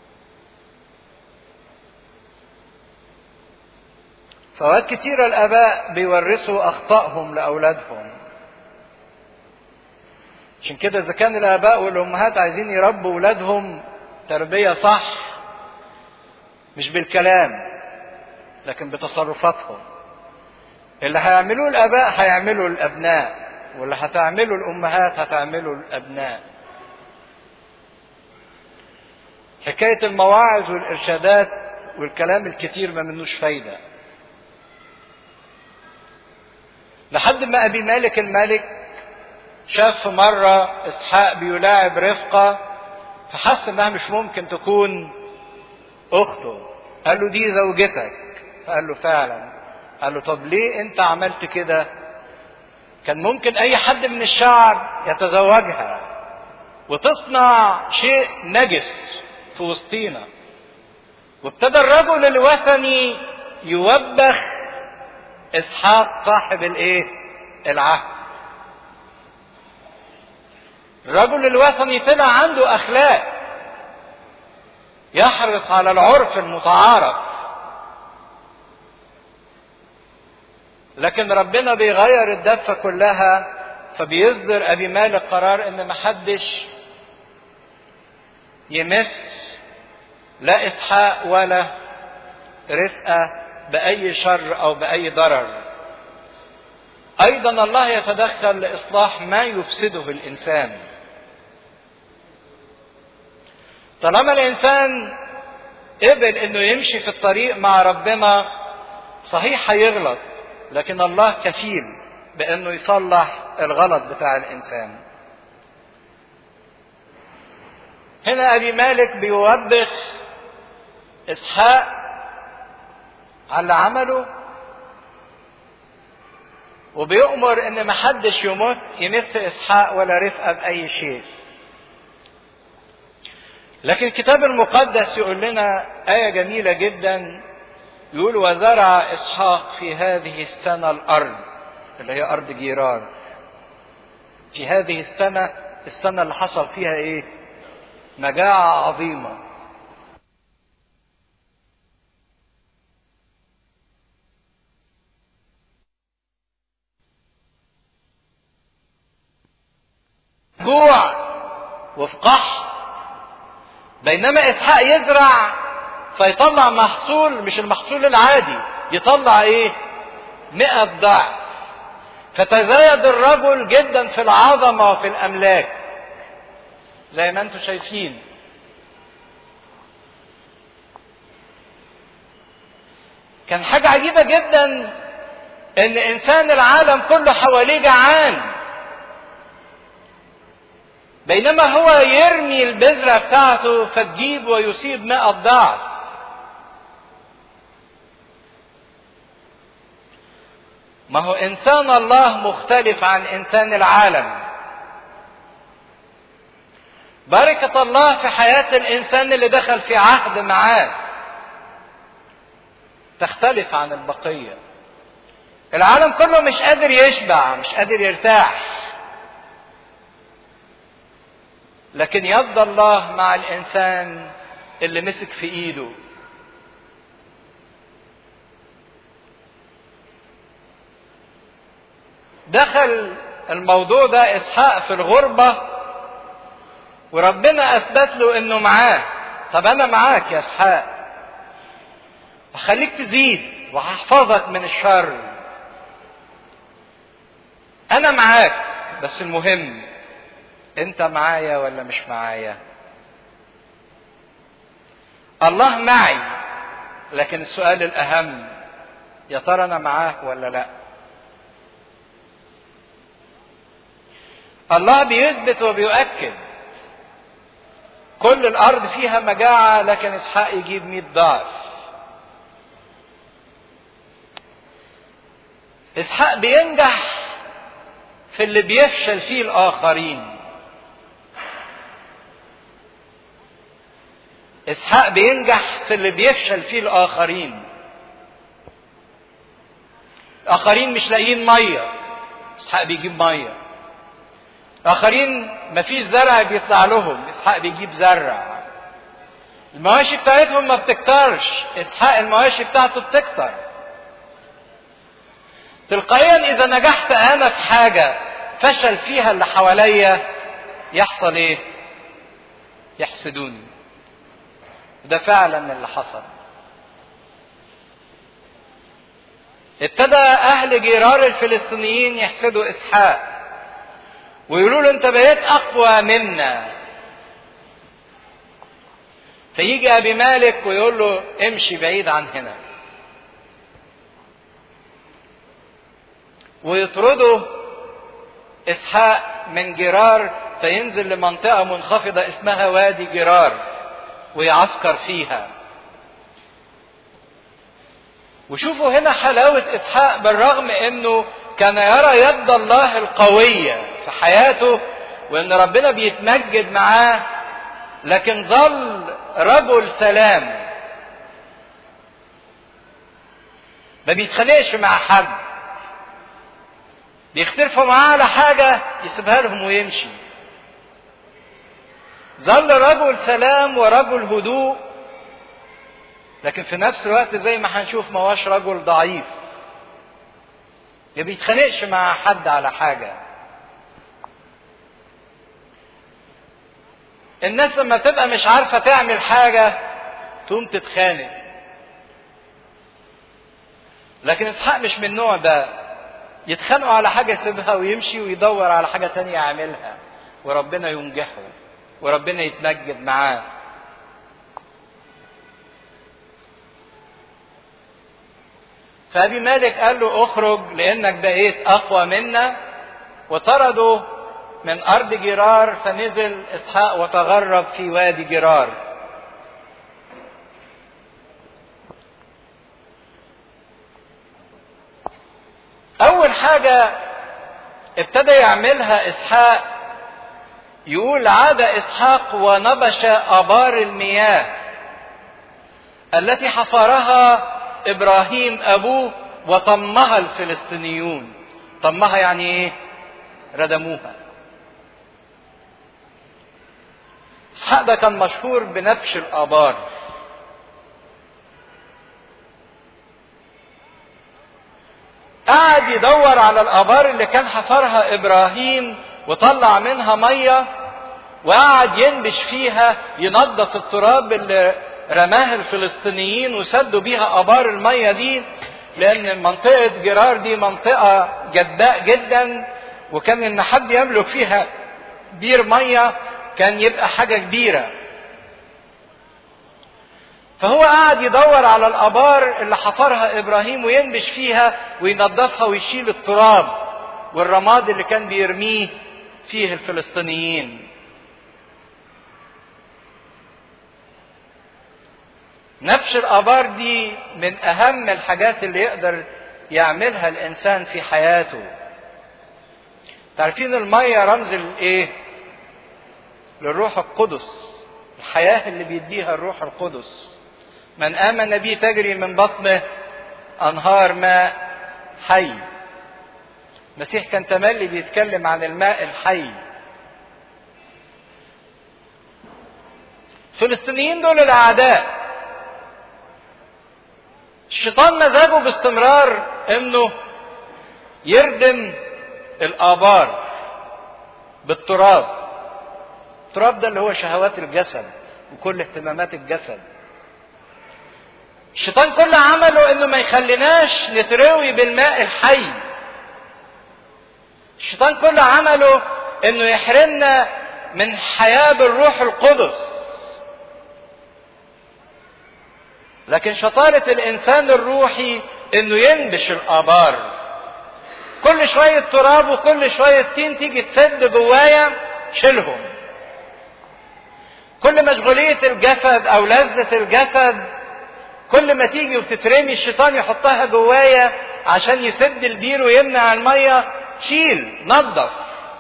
فوقت كتيرة الآباء بيورثوا أخطائهم لأولادهم عشان كده إذا كان الآباء والأمهات عايزين يربوا أولادهم تربية صح مش بالكلام لكن بتصرفاتهم اللي هيعملوه الآباء هيعملوا الأبناء واللي هتعمله الأمهات هتعمله الأبناء حكاية المواعظ والإرشادات والكلام الكتير ما منوش فايدة لحد ما أبي مالك الملك شاف في مرة إسحاق بيلاعب رفقة فحس إنها مش ممكن تكون أخته قال له دي زوجتك فقال له فعلا قال له طب ليه أنت عملت كده كان ممكن أي حد من الشعب يتزوجها وتصنع شيء نجس في وسطينا وابتدى الرجل الوثني يوبخ اسحاق صاحب الايه العهد الرجل الوثني طلع عنده اخلاق يحرص على العرف المتعارف لكن ربنا بيغير الدفة كلها فبيصدر ابي مالك قرار ان محدش يمس لا اسحاق ولا رفقه باي شر او باي ضرر ايضا الله يتدخل لاصلاح ما يفسده الانسان طالما الانسان قبل انه يمشي في الطريق مع ربنا صحيح هيغلط لكن الله كفيل بانه يصلح الغلط بتاع الانسان هنا ابي مالك بيوبخ اسحاق على اللي عمله وبيؤمر ان محدش يمس يمس اسحاق ولا رفقه باي شيء لكن الكتاب المقدس يقول لنا آية جميلة جدا يقول وزرع إسحاق في هذه السنة الأرض اللي هي أرض جيران في هذه السنة السنة اللي حصل فيها إيه؟ مجاعة عظيمة جوع وفي قحط بينما اسحاق يزرع فيطلع محصول مش المحصول العادي يطلع ايه مئة ضعف فتزايد الرجل جدا في العظمة وفي الأملاك زي ما انتم شايفين كان حاجة عجيبة جدا ان انسان العالم كله حواليه جعان بينما هو يرمي البذرة بتاعته فتجيب ويصيب مئة ضعف ما هو إنسان الله مختلف عن إنسان العالم بركة الله في حياة الإنسان اللي دخل في عهد معاه تختلف عن البقية العالم كله مش قادر يشبع مش قادر يرتاح لكن يد الله مع الانسان اللي مسك في ايده دخل الموضوع ده اسحاق في الغربه وربنا اثبت له انه معاه طب انا معاك يا اسحاق هخليك تزيد وهحفظك من الشر انا معاك بس المهم انت معايا ولا مش معايا الله معي لكن السؤال الاهم يا ترى انا معاه ولا لا الله بيثبت وبيؤكد كل الارض فيها مجاعه لكن اسحاق يجيب 100 ضعف اسحاق بينجح في اللي بيفشل فيه الاخرين اسحاق بينجح في اللي بيفشل فيه الاخرين الاخرين مش لاقيين ميه اسحاق بيجيب ميه اخرين مفيش زرع بيطلع لهم اسحاق بيجيب زرع المواشي بتاعتهم ما بتكترش اسحاق المواشي بتاعته بتكتر تلقائيا اذا نجحت انا في حاجه فشل فيها اللي حواليا يحصل ايه يحسدوني ده فعلا اللي حصل ابتدى اهل جيرار الفلسطينيين يحسدوا اسحاق ويقولوا له انت بقيت اقوى منا فيجي ابي مالك ويقول له امشي بعيد عن هنا ويطرده اسحاق من جرار فينزل لمنطقه منخفضه اسمها وادي جرار ويعسكر فيها وشوفوا هنا حلاوة إسحاق بالرغم إنه كان يرى يد الله القوية في حياته وإن ربنا بيتمجد معاه لكن ظل رجل سلام ما بيتخانقش مع حد بيختلفوا معاه على حاجة يسيبها لهم ويمشي ظل رجل سلام ورجل هدوء لكن في نفس الوقت زي ما هنشوف ما هوش رجل ضعيف ما بيتخانقش مع حد على حاجة الناس لما تبقى مش عارفة تعمل حاجة تقوم تتخانق لكن اسحاق مش من النوع ده يتخانقوا على حاجة يسيبها ويمشي ويدور على حاجة تانية يعملها وربنا ينجحه وربنا يتمجد معاه فابي مالك قال له اخرج لانك بقيت اقوى منا وطرده من ارض جرار فنزل اسحاق وتغرب في وادي جرار اول حاجة ابتدى يعملها اسحاق يقول عاد اسحاق ونبش ابار المياه التي حفرها ابراهيم ابوه وطمها الفلسطينيون طمها يعني ايه ردموها اسحاق ده كان مشهور بنبش الابار قعد يدور على الابار اللي كان حفرها ابراهيم وطلع منها ميه وقعد ينبش فيها ينظف التراب اللي رماه الفلسطينيين وسدوا بيها ابار الميه دي لان منطقه جرار دي منطقه جداء جدا وكان ان حد يملك فيها بير ميه كان يبقى حاجه كبيره فهو قاعد يدور على الابار اللي حفرها ابراهيم وينبش فيها وينظفها ويشيل التراب والرماد اللي كان بيرميه فيه الفلسطينيين نبش الابار دي من اهم الحاجات اللي يقدر يعملها الانسان في حياته تعرفين الميه رمز الايه للروح القدس الحياه اللي بيديها الروح القدس من امن بي تجري من بطنه انهار ماء حي المسيح كان تملي بيتكلم عن الماء الحي الفلسطينيين دول الاعداء الشيطان مزاجه باستمرار انه يردم الابار بالتراب التراب ده اللي هو شهوات الجسد وكل اهتمامات الجسد الشيطان كل عمله انه ما يخليناش نتروي بالماء الحي الشيطان كل عمله انه يحرمنا من حياه بالروح القدس لكن شطارة الإنسان الروحي إنه ينبش الآبار. كل شوية تراب وكل شوية طين تيجي تسد جوايا شيلهم. كل مشغولية الجسد أو لذة الجسد كل ما تيجي وتترمي الشيطان يحطها جوايا عشان يسد البير ويمنع المية شيل نظف.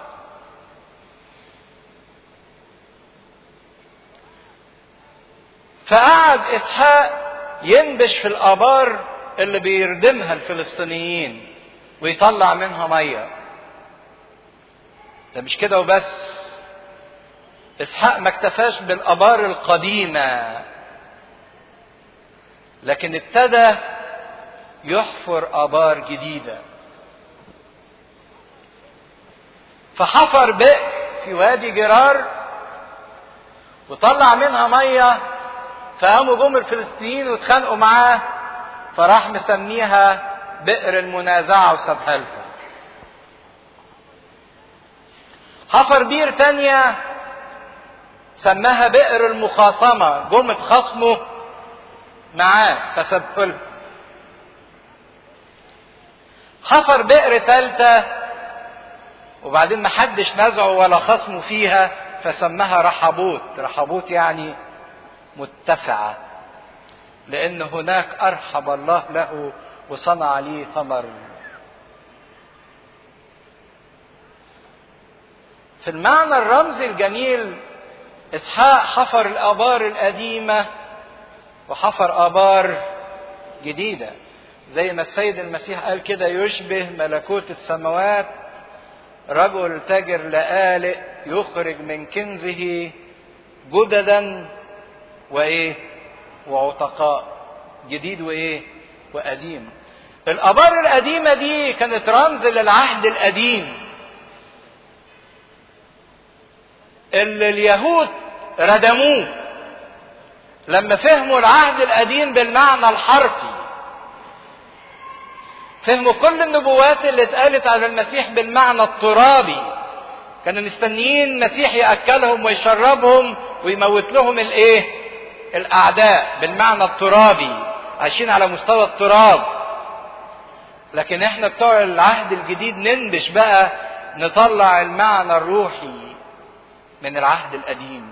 فقعد إسحاق ينبش في الآبار اللي بيردمها الفلسطينيين ويطلع منها مية ده مش كده وبس إسحاق ما اكتفاش بالآبار القديمة لكن ابتدى يحفر آبار جديدة فحفر بئر في وادي جرار وطلع منها ميه فقاموا جم الفلسطينيين واتخانقوا معاه فراح مسميها بئر المنازعة وسابها لهم. حفر بير تانية سماها بئر المخاصمة جم اتخاصموا معاه فسابها لهم. حفر بئر تالتة وبعدين محدش نزعه ولا خصمه فيها فسماها رحبوت رحبوت يعني متسعة لأن هناك أرحب الله له وصنع لي ثمر في المعنى الرمزي الجميل إسحاق حفر الآبار القديمة وحفر آبار جديدة زي ما السيد المسيح قال كده يشبه ملكوت السماوات رجل تاجر لآلئ يخرج من كنزه جددا وايه وعتقاء جديد وايه وقديم الابار القديمه دي كانت رمز للعهد القديم اللي اليهود ردموه لما فهموا العهد القديم بالمعنى الحرفي فهموا كل النبوات اللي اتقالت على المسيح بالمعنى الترابي كانوا مستنيين المسيح ياكلهم ويشربهم ويموت لهم الايه الاعداء بالمعنى الترابي عايشين على مستوى التراب لكن احنا بتوع العهد الجديد ننبش بقى نطلع المعنى الروحي من العهد القديم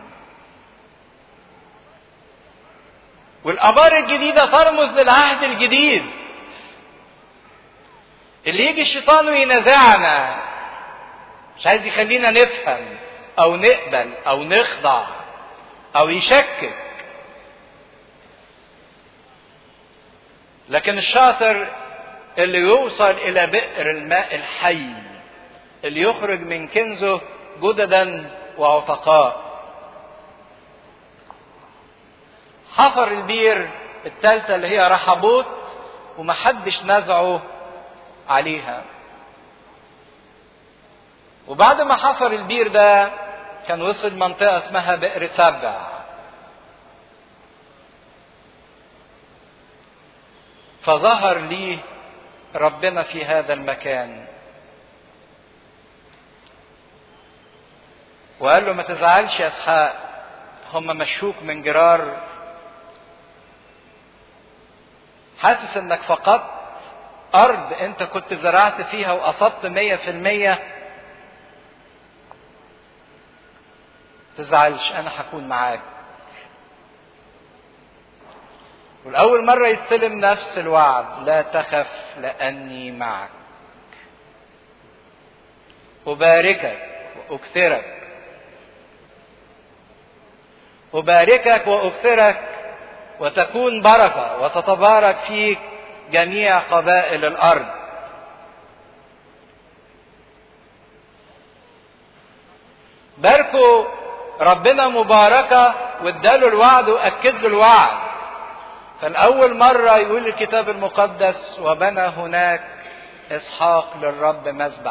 والابار الجديده ترمز للعهد الجديد اللي يجي الشيطان وينازعنا مش عايز يخلينا نفهم او نقبل او نخضع او يشكك لكن الشاطر اللي يوصل الى بئر الماء الحي اللي يخرج من كنزه جددا وعتقاء حفر البير الثالثة اللي هي رحبوت ومحدش نزعه عليها وبعد ما حفر البير ده كان وصل منطقة اسمها بئر سبع فظهر لي ربنا في هذا المكان وقال له ما تزعلش يا اسحاق هم مشوك من جرار حاسس انك فقدت ارض انت كنت زرعت فيها واصبت مية في المية تزعلش انا هكون معاك والأول مرة يستلم نفس الوعد لا تخف لأني معك أباركك وأكثرك أباركك وأكثرك وتكون بركة وتتبارك فيك جميع قبائل الأرض باركوا ربنا مباركة واداله الوعد وأكد له الوعد فالأول مرة يقول الكتاب المقدس وبنى هناك إسحاق للرب مذبح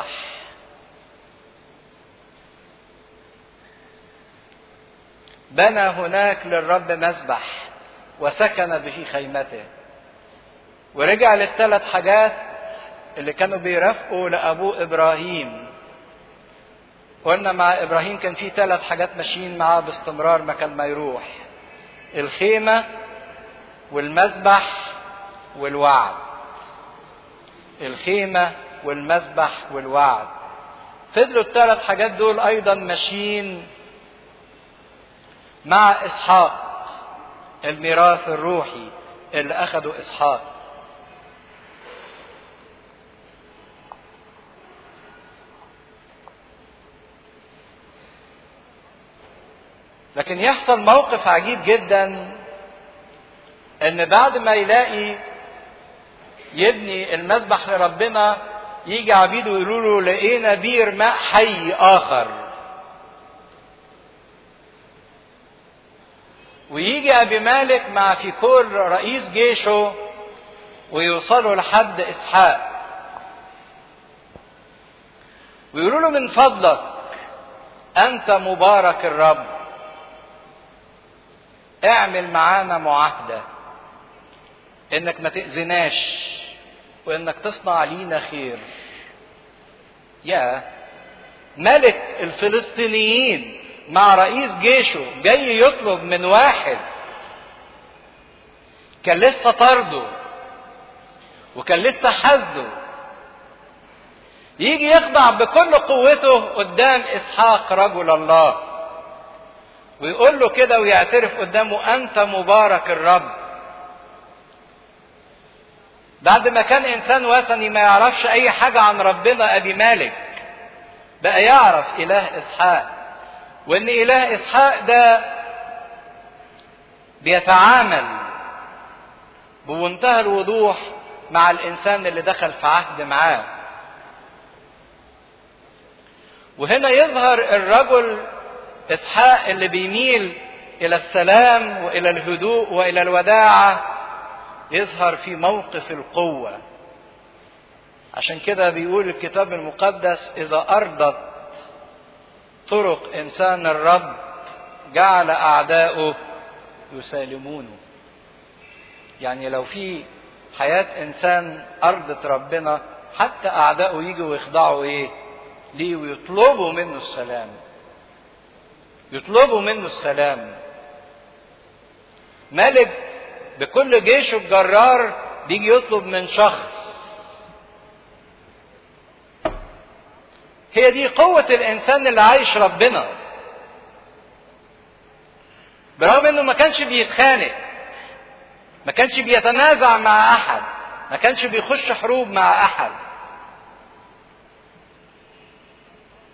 بنى هناك للرب مذبح وسكن به خيمته ورجع للثلاث حاجات اللي كانوا بيرافقوا لأبوه إبراهيم قلنا مع إبراهيم كان في ثلاث حاجات ماشيين معاه باستمرار مكان ما يروح الخيمة والمذبح والوعد الخيمة والمذبح والوعد فضلوا الثلاث حاجات دول أيضا ماشيين مع إسحاق الميراث الروحي اللي أخده إسحاق لكن يحصل موقف عجيب جدا ان بعد ما يلاقي يبني المذبح لربنا يجي عبيده يقولوا له لقينا بير ماء حي اخر ويجي ابي مالك مع فيكور رئيس جيشه ويوصلوا لحد اسحاق ويقولوا له من فضلك انت مبارك الرب اعمل معانا معاهده انك ما تأذناش وانك تصنع لينا خير يا ملك الفلسطينيين مع رئيس جيشه جاي يطلب من واحد كان لسه طرده وكان لسه حزده يجي يخضع بكل قوته قدام اسحاق رجل الله ويقول له كده ويعترف قدامه انت مبارك الرب بعد ما كان انسان وثني ما يعرفش اي حاجه عن ربنا ابي مالك بقى يعرف اله اسحاق وان اله اسحاق ده بيتعامل بمنتهى الوضوح مع الانسان اللي دخل في عهد معاه وهنا يظهر الرجل اسحاق اللي بيميل الى السلام والى الهدوء والى الوداعه يظهر في موقف القوه عشان كده بيقول الكتاب المقدس اذا ارضت طرق انسان الرب جعل اعداؤه يسالمونه يعني لو في حياه انسان ارضت ربنا حتى اعداؤه يجوا ويخضعوا ايه ليه ويطلبوا منه السلام يطلبوا منه السلام ملك بكل جيشه الجرار بيجي يطلب من شخص هي دي قوة الإنسان اللي عايش ربنا برغم إنه ما كانش بيتخانق ما كانش بيتنازع مع أحد ما كانش بيخش حروب مع أحد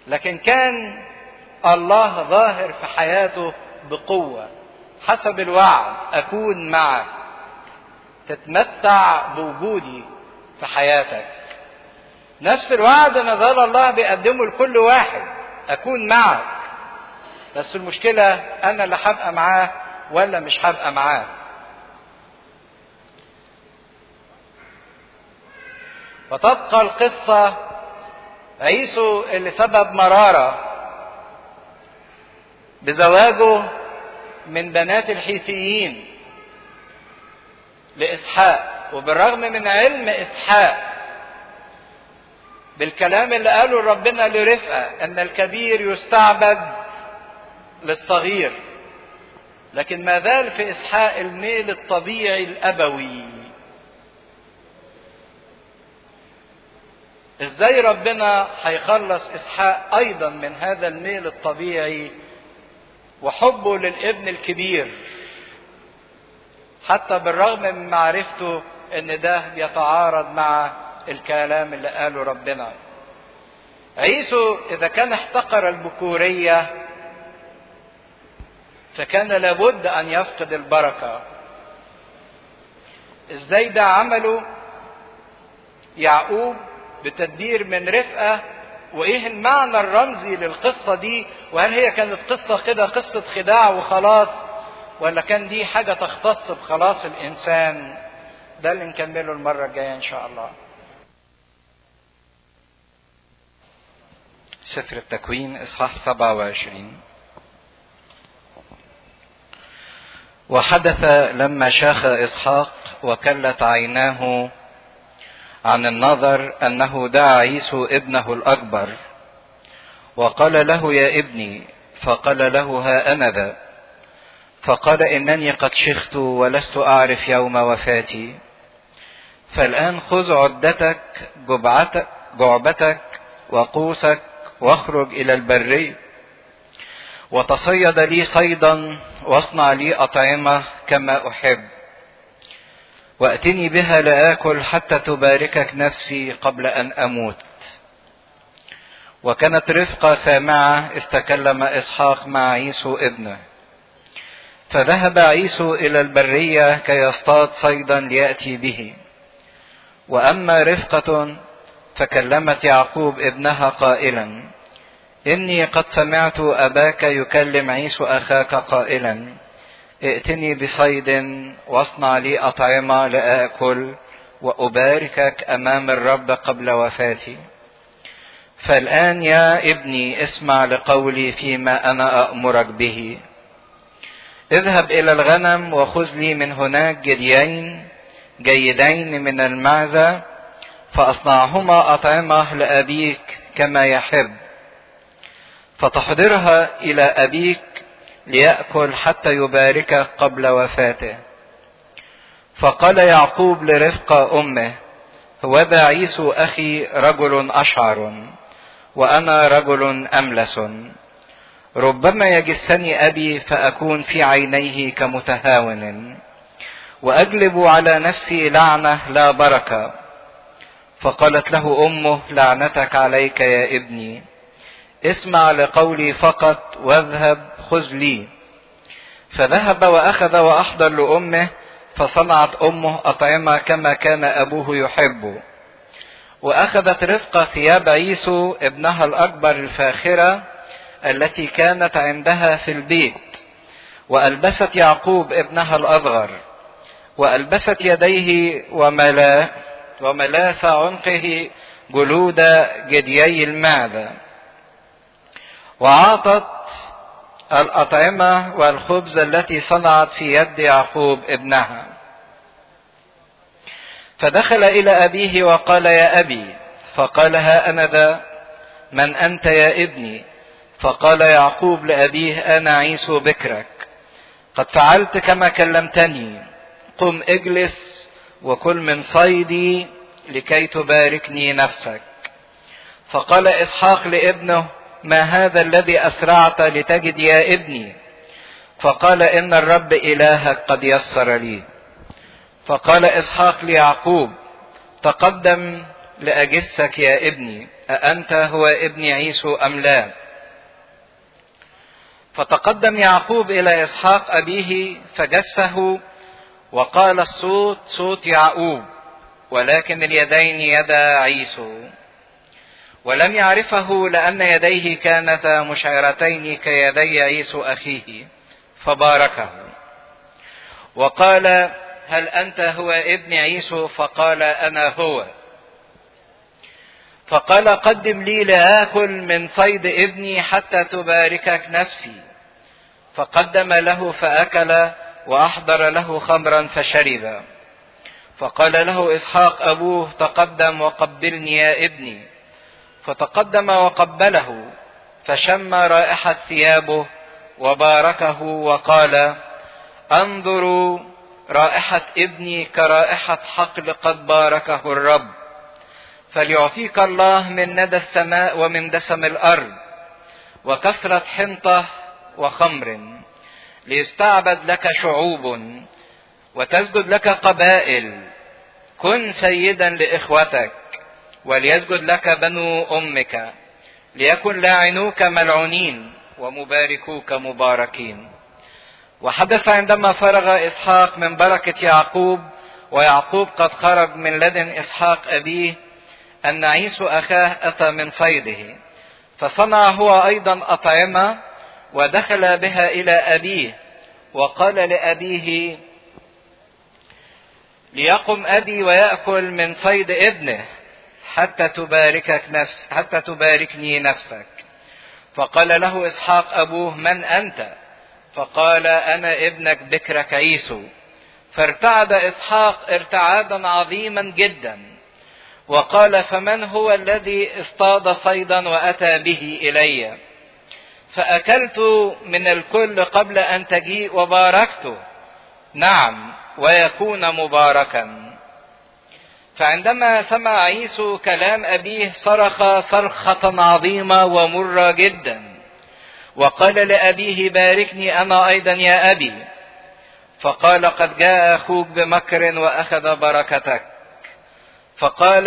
لكن كان الله ظاهر في حياته بقوة حسب الوعد أكون معك تتمتع بوجودي في حياتك نفس الوعد ما زال الله بيقدمه لكل واحد أكون معك بس المشكلة أنا اللي هبقى معاه ولا مش هبقى معاه وتبقى القصة عيسو اللي سبب مرارة بزواجه من بنات الحيثيين لإسحاق وبالرغم من علم إسحاق بالكلام اللي قاله ربنا لرفقة أن الكبير يستعبد للصغير لكن ما زال في إسحاق الميل الطبيعي الأبوي ازاي ربنا هيخلص اسحاق ايضا من هذا الميل الطبيعي وحبه للابن الكبير حتى بالرغم من معرفته ان ده بيتعارض مع الكلام اللي قاله ربنا عيسو اذا كان احتقر البكوريه فكان لابد ان يفقد البركه ازاي ده عمله يعقوب بتدبير من رفقه وايه المعنى الرمزي للقصه دي وهل هي كانت قصه كده قصه خداع وخلاص ولا كان دي حاجه تختص بخلاص الانسان ده اللي نكمله المره الجايه ان شاء الله سفر التكوين اصحاح 27 وحدث لما شاخ اسحاق وكلت عيناه عن النظر انه دعا عيسو ابنه الاكبر وقال له يا ابني فقال له ها انا ذا فقال انني قد شخت ولست اعرف يوم وفاتي فالان خذ عدتك جبعتك جعبتك وقوسك واخرج الى البريه وتصيد لي صيدا واصنع لي اطعمه كما احب واتني بها لاكل حتى تباركك نفسي قبل ان اموت وكانت رفقه سامعه اذ تكلم اسحاق مع عيسو ابنه فذهب عيسو الى البريه كي يصطاد صيدا لياتي به واما رفقه فكلمت يعقوب ابنها قائلا اني قد سمعت اباك يكلم عيسو اخاك قائلا ائتني بصيد واصنع لي اطعمه لاكل واباركك امام الرب قبل وفاتي فالان يا ابني اسمع لقولي فيما انا امرك به اذهب الى الغنم وخذ لي من هناك جديين جيدين من المعزه فاصنعهما اطعمه لابيك كما يحب فتحضرها الى ابيك ليأكل حتى يباركه قبل وفاته فقال يعقوب لرفقة أمه هوذا عيسو أخي رجل أشعر وأنا رجل أملس ربما يجسني أبي فأكون في عينيه كمتهاون وأجلب على نفسي لعنة لا بركة فقالت له أمه لعنتك عليك يا ابني اسمع لقولي فقط واذهب خذ لي فذهب واخذ واحضر لامه فصنعت امه اطعمه كما كان ابوه يحب واخذت رفقه ثياب عيسو ابنها الاكبر الفاخره التي كانت عندها في البيت والبست يعقوب ابنها الاصغر والبست يديه وملا وملاس عنقه جلود جديي المعده وعاطت الأطعمة والخبز التي صنعت في يد يعقوب ابنها فدخل إلى أبيه وقال يا أبي فقال ها أنا ذا من أنت يا ابني فقال يعقوب لأبيه أنا عيسو بكرك قد فعلت كما كلمتني قم اجلس وكل من صيدي لكي تباركني نفسك فقال إسحاق لابنه ما هذا الذي اسرعت لتجد يا ابني فقال ان الرب الهك قد يسر لي فقال اسحاق ليعقوب تقدم لأجسك يا ابني أأنت هو ابن عيسو أم لا فتقدم يعقوب إلى إسحاق أبيه فجسه وقال الصوت صوت يعقوب ولكن اليدين يدا عيسو ولم يعرفه لأن يديه كانتا مشعرتين كيدي عيسو أخيه فباركه وقال هل أنت هو ابن عيسو فقال أنا هو فقال قدم لي لآكل من صيد ابني حتى تباركك نفسي فقدم له فأكل وأحضر له خمرا فشرب فقال له إسحاق أبوه تقدم وقبلني يا ابني فتقدم وقبله فشم رائحة ثيابه وباركه وقال انظروا رائحة ابني كرائحة حقل قد باركه الرب فليعطيك الله من ندى السماء ومن دسم الأرض وكثرة حنطة وخمر ليستعبد لك شعوب وتسجد لك قبائل كن سيدا لإخوتك وليسجد لك بنو أمك ليكن لاعنوك ملعونين ومباركوك مباركين وحدث عندما فرغ إسحاق من بركة يعقوب ويعقوب قد خرج من لدن إسحاق أبيه أن عيسو أخاه أتى من صيده فصنع هو أيضا أطعمة ودخل بها إلى أبيه وقال لأبيه ليقم أبي ويأكل من صيد ابنه حتى تباركك نفس حتى تباركني نفسك فقال له إسحاق أبوه من أنت فقال أنا ابنك بكرك عيسو فارتعد إسحاق ارتعادا عظيما جدا وقال فمن هو الذي اصطاد صيدا وأتى به إلي فأكلت من الكل قبل أن تجيء وباركته نعم ويكون مباركا فعندما سمع عيسو كلام أبيه صرخ صرخة عظيمة ومرة جدا وقال لأبيه باركني أنا أيضا يا أبي فقال قد جاء أخوك بمكر وأخذ بركتك فقال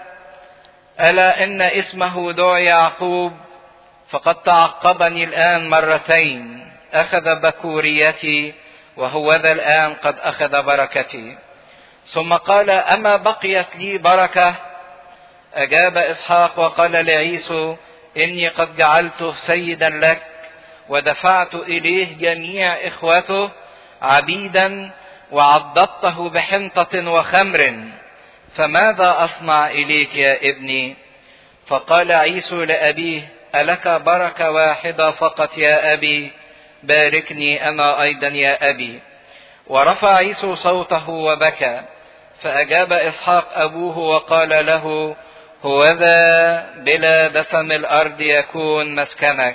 ألا إن اسمه دعي يعقوب فقد تعقبني الآن مرتين أخذ بكوريتي وهو ذا الآن قد أخذ بركتي ثم قال أما بقيت لي بركة أجاب إسحاق وقال لعيسو إني قد جعلته سيدا لك ودفعت إليه جميع إخوته عبيدا وعضدته بحنطة وخمر فماذا أصنع إليك يا ابني فقال عيسو لأبيه ألك بركة واحدة فقط يا أبي باركني أنا أيضا يا أبي ورفع عيسو صوته وبكى فأجاب إسحاق أبوه وقال له هوذا بلا دسم الأرض يكون مسكنك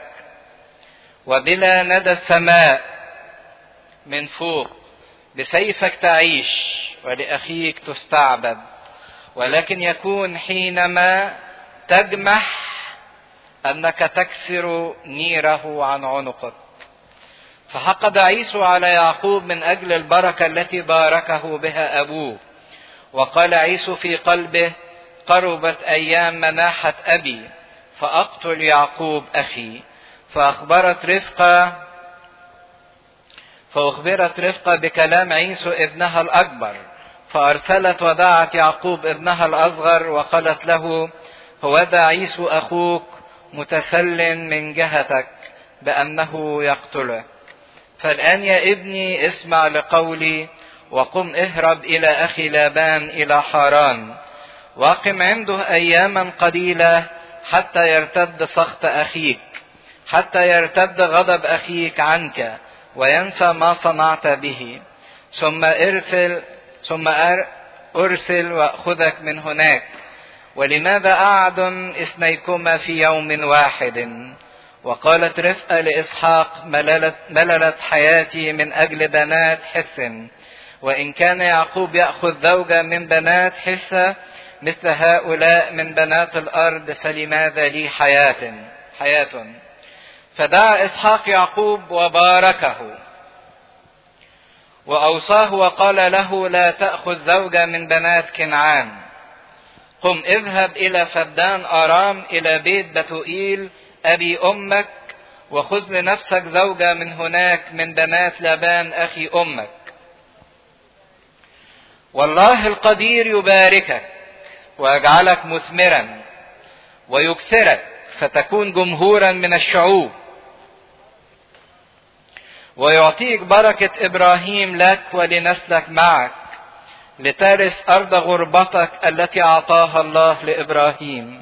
وبلا ندى السماء من فوق بسيفك تعيش ولأخيك تستعبد ولكن يكون حينما تجمح أنك تكسر نيره عن عنقك فحقد عيسو على يعقوب من أجل البركة التي باركه بها أبوه وقال عيسو في قلبه قربت أيام مناحة أبي فأقتل يعقوب أخي فأخبرت رفقة فأخبرت رفقة بكلام عيسو ابنها الأكبر فأرسلت ودعت يعقوب ابنها الأصغر وقالت له هوذا عيسو أخوك متسل من جهتك بأنه يقتلك فالآن يا ابني اسمع لقولي وقم اهرب إلى أخي لابان إلى حاران واقم عنده أياما قليلة حتى يرتد سخط أخيك حتى يرتد غضب أخيك عنك وينسى ما صنعت به ثم ارسل ثم أرسل وأخذك من هناك ولماذا أعد اثنيكما في يوم واحد وقالت رفقة لإسحاق مللت, مللت حياتي من أجل بنات حسن وإن كان يعقوب يأخذ زوجة من بنات حسة مثل هؤلاء من بنات الأرض فلماذا لي حياة حياة فدعا إسحاق يعقوب وباركه وأوصاه وقال له لا تأخذ زوجة من بنات كنعان قم اذهب إلى فدان أرام إلى بيت بتوئيل أبي أمك وخذ لنفسك زوجة من هناك من بنات لابان أخي أمك والله القدير يباركك ويجعلك مثمرا ويكثرك فتكون جمهورا من الشعوب ويعطيك بركة إبراهيم لك ولنسلك معك لترث أرض غربتك التي أعطاها الله لإبراهيم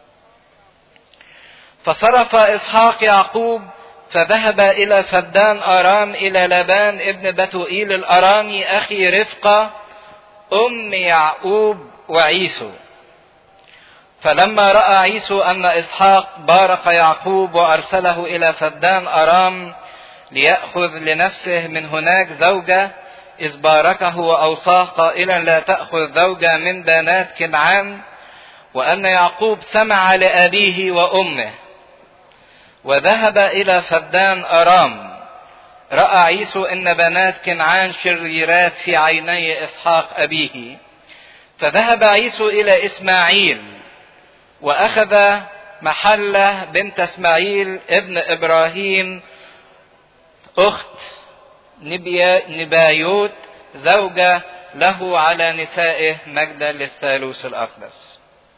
فصرف إسحاق يعقوب فذهب إلى فدان أرام إلى لبان ابن بتوئيل الأرامي أخي رفقة أم يعقوب وعيسو فلما رأى عيسو أن إسحاق بارك يعقوب وأرسله إلى فدان أرام ليأخذ لنفسه من هناك زوجة إذ باركه وأوصاه قائلا لا تأخذ زوجة من بنات كنعان وأن يعقوب سمع لأبيه وأمه وذهب إلى فدان أرام رأى عيسو أن بنات كنعان شريرات في عيني إسحاق أبيه فذهب عيسو إلى إسماعيل وأخذ محلة بنت إسماعيل ابن إبراهيم أخت نبيا نبايوت زوجة له على نسائه مجدا للثالوث الأقدس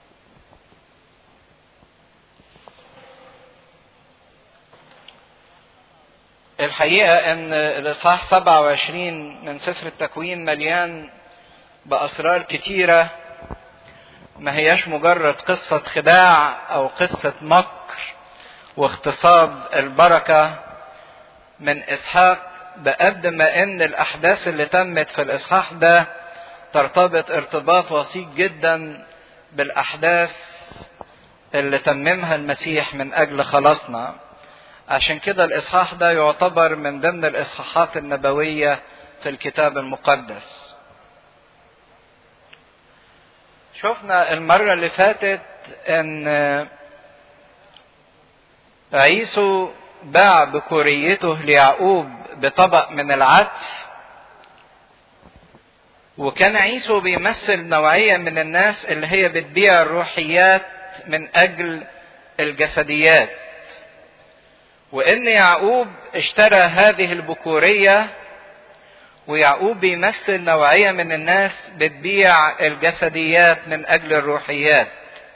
الحقيقة أن الإصحاح 27 من سفر التكوين مليان بأسرار كتيرة ما هياش مجرد قصة خداع أو قصة مكر واغتصاب البركة من إسحاق بقد ما إن الأحداث اللي تمت في الإصحاح ده ترتبط ارتباط وثيق جدا بالأحداث اللي تممها المسيح من أجل خلاصنا عشان كده الإصحاح ده يعتبر من ضمن الإصحاحات النبوية في الكتاب المقدس شفنا المرة اللي فاتت ان عيسو باع بكوريته ليعقوب بطبق من العدس وكان عيسو بيمثل نوعية من الناس اللي هي بتبيع الروحيات من أجل الجسديات وإن يعقوب اشترى هذه البكورية ويعقوب بيمثل نوعية من الناس بتبيع الجسديات من أجل الروحيات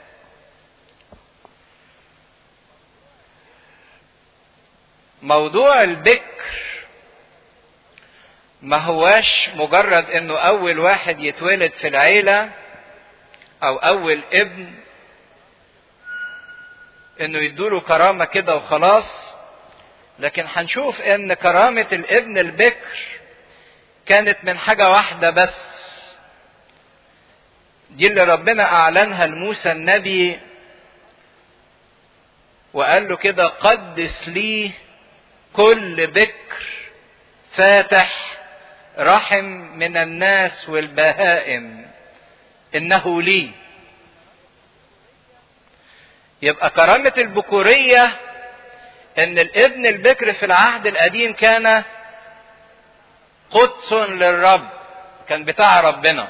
موضوع البكر ما هواش مجرد انه اول واحد يتولد في العيلة او اول ابن انه يدوله كرامة كده وخلاص لكن هنشوف ان كرامة الابن البكر كانت من حاجة واحدة بس دي اللي ربنا اعلنها لموسى النبي وقال له كده قدس لي كل بكر فاتح رحم من الناس والبهائم انه لي يبقى كرامة البكورية ان الابن البكر في العهد القديم كان قدس للرب كان بتاع ربنا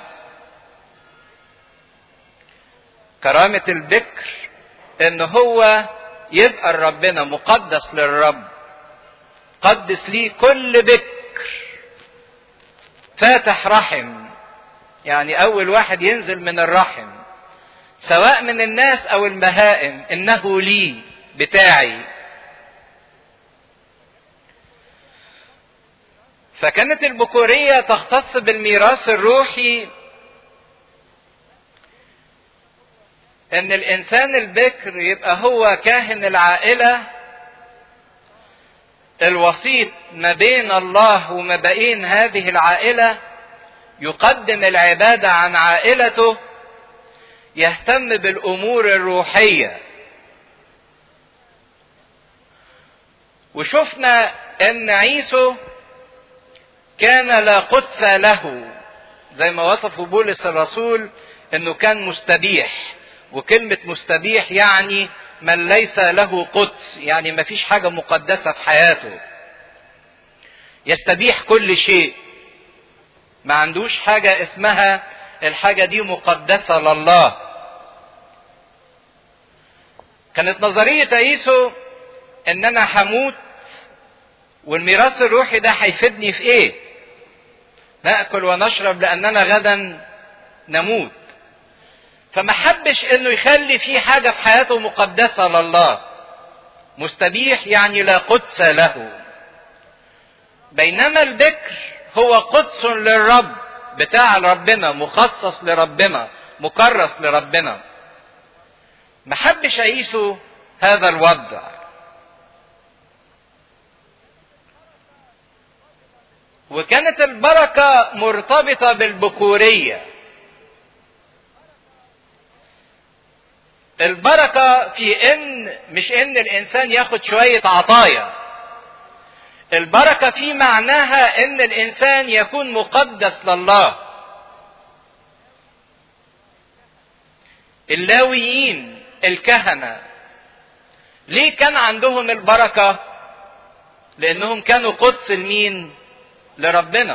كرامة البكر ان هو يبقى ربنا مقدس للرب قدس لي كل بكر فاتح رحم يعني اول واحد ينزل من الرحم سواء من الناس او البهائم انه لي بتاعي فكانت البكورية تختص بالميراث الروحي ان الانسان البكر يبقى هو كاهن العائلة الوسيط ما بين الله وما بين هذه العائلة يقدم العبادة عن عائلته يهتم بالامور الروحية وشفنا ان عيسو كان لا قدس له زي ما وصفه بولس الرسول انه كان مستبيح وكلمة مستبيح يعني من ليس له قدس يعني ما فيش حاجة مقدسة في حياته يستبيح كل شيء ما عندوش حاجة اسمها الحاجة دي مقدسة لله كانت نظرية عيسو ان انا هموت والميراث الروحي ده هيفيدني في ايه ناكل ونشرب لاننا غدا نموت فما حبش انه يخلي في حاجة في حياته مقدسة لله مستبيح يعني لا قدس له بينما البكر هو قدس للرب بتاع ربنا مخصص لربنا مكرس لربنا ما حبش عيسو هذا الوضع وكانت البركة مرتبطة بالبكورية البركة في ان مش ان الانسان ياخد شوية عطايا البركة في معناها ان الانسان يكون مقدس لله اللاويين الكهنة ليه كان عندهم البركة لانهم كانوا قدس لمين لربنا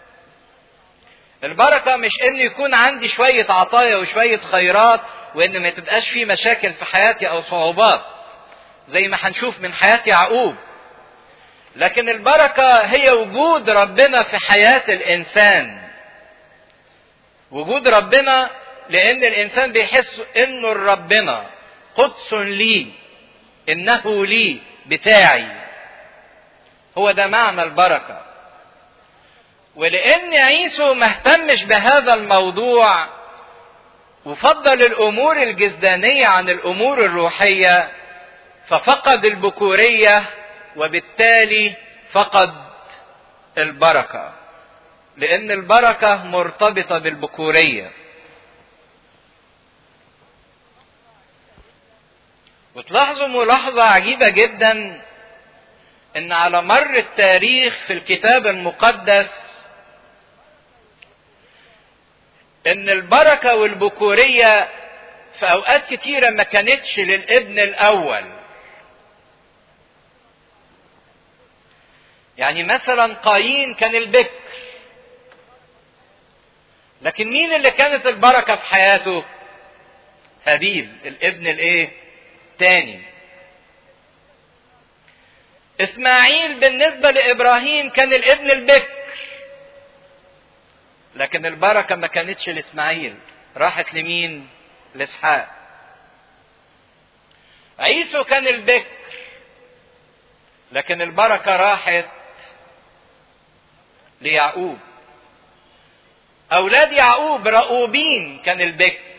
البركة مش ان يكون عندي شوية عطايا وشوية خيرات وان ما تبقاش في مشاكل في حياتي او صعوبات زي ما هنشوف من حياة يعقوب لكن البركة هي وجود ربنا في حياة الانسان وجود ربنا لان الانسان بيحس انه ربنا قدس لي انه لي بتاعي هو ده معنى البركه ولان عيسو ما اهتمش بهذا الموضوع وفضل الامور الجسدانيه عن الامور الروحيه ففقد البكوريه وبالتالي فقد البركه لان البركه مرتبطه بالبكوريه وتلاحظوا ملاحظه عجيبه جدا ان على مر التاريخ في الكتاب المقدس ان البركة والبكورية في اوقات كتيرة ما كانتش للابن الاول يعني مثلا قايين كان البكر لكن مين اللي كانت البركة في حياته هابيل الابن الايه تاني اسماعيل بالنسبة لابراهيم كان الابن البكر لكن البركة ما كانتش لإسماعيل راحت لمين؟ لإسحاق. عيسو كان البكر لكن البركة راحت ليعقوب. أولاد يعقوب رؤوبين كان البكر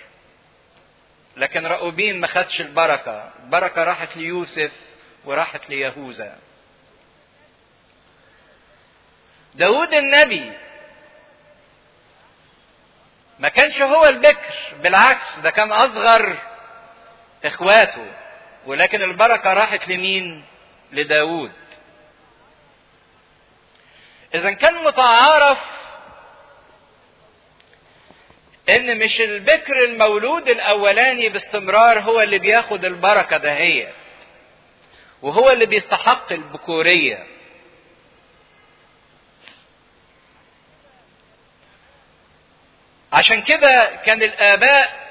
لكن رؤوبين ما خدش البركة، البركة راحت ليوسف وراحت ليهوذا. داود النبي ما كانش هو البكر بالعكس ده كان اصغر اخواته ولكن البركه راحت لمين لداود اذا كان متعارف ان مش البكر المولود الاولاني باستمرار هو اللي بياخد البركه دهية وهو اللي بيستحق البكوريه عشان كده كان الآباء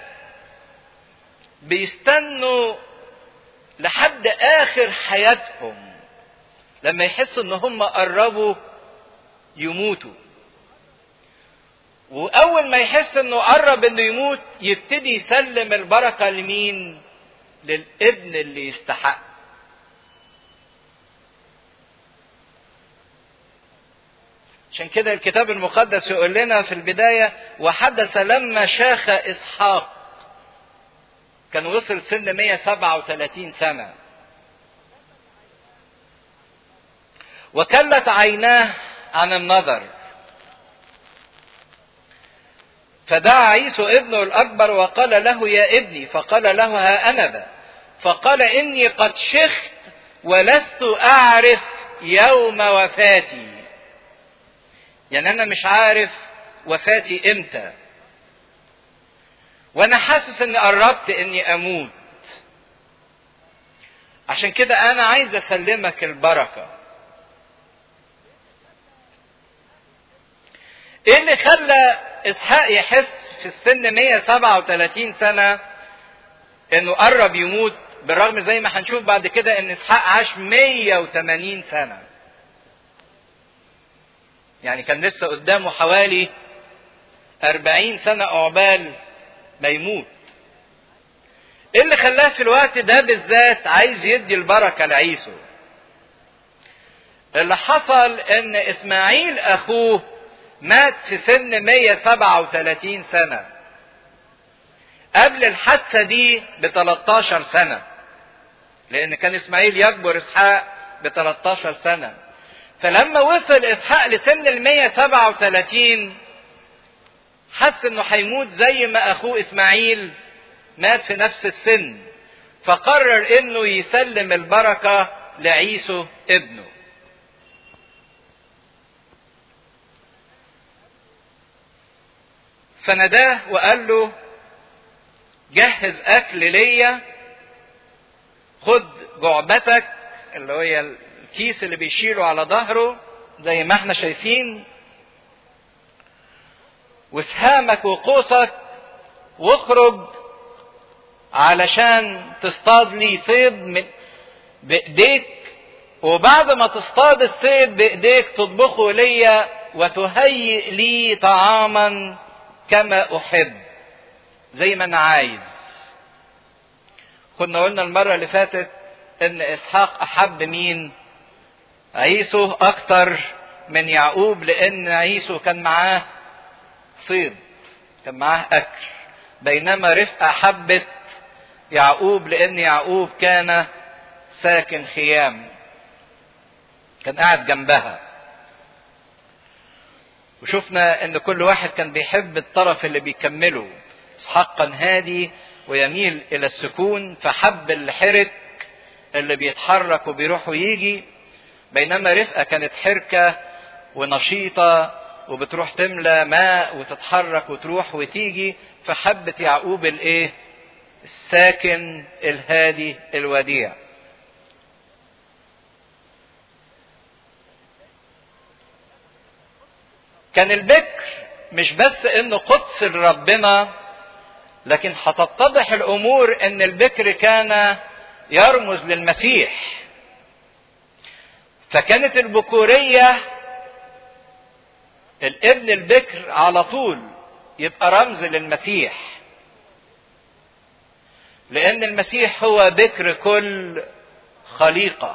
بيستنوا لحد آخر حياتهم لما يحسوا إن هم قربوا يموتوا. وأول ما يحس إنه قرب إنه يموت يبتدي يسلم البركة لمين؟ للابن اللي يستحق. عشان كده الكتاب المقدس يقول لنا في البداية وحدث لما شاخ إسحاق كان وصل سن 137 سنة وكلت عيناه عن النظر فدعا عيسو ابنه الأكبر وقال له يا ابني فقال له ها أنا ذا فقال إني قد شخت ولست أعرف يوم وفاتي يعني انا مش عارف وفاتي امتى وانا حاسس اني قربت اني اموت عشان كده انا عايز اسلمك البركه ايه اللي خلى اسحاق يحس في السن 137 سنه انه قرب يموت بالرغم زي ما هنشوف بعد كده ان اسحاق عاش 180 سنة يعني كان لسه قدامه حوالي 40 سنة عقبال ما يموت ايه اللي خلاه في الوقت ده بالذات عايز يدي البركة لعيسو اللي حصل ان اسماعيل اخوه مات في سن 137 سنة قبل الحادثة دي ب 13 سنة لان كان اسماعيل يكبر اسحاق ب 13 سنة فلما وصل اسحاق لسن ال 137 حس انه هيموت زي ما اخوه اسماعيل مات في نفس السن فقرر انه يسلم البركة لعيسو ابنه فناداه وقال له جهز اكل ليا خد جعبتك اللي هي الكيس اللي بيشيله على ظهره زي ما احنا شايفين وسهامك وقوسك واخرج علشان تصطاد لي صيد من بايديك وبعد ما تصطاد الصيد بايديك تطبخه ليا وتهيئ لي طعاما كما احب زي ما انا عايز كنا قلنا المره اللي فاتت ان اسحاق احب مين عيسو اكتر من يعقوب لان عيسو كان معاه صيد كان معاه اكل بينما رفقه حبت يعقوب لان يعقوب كان ساكن خيام كان قاعد جنبها وشفنا ان كل واحد كان بيحب الطرف اللي بيكمله اسحاق كان هادي ويميل الى السكون فحب الحرك اللي بيتحرك وبيروح ويجي بينما رفقه كانت حركه ونشيطه وبتروح تملى ماء وتتحرك وتروح وتيجي فحبت يعقوب الايه الساكن الهادي الوديع كان البكر مش بس انه قدس لربنا لكن هتتضح الامور ان البكر كان يرمز للمسيح فكانت البكوريه الابن البكر على طول يبقى رمز للمسيح لان المسيح هو بكر كل خليقه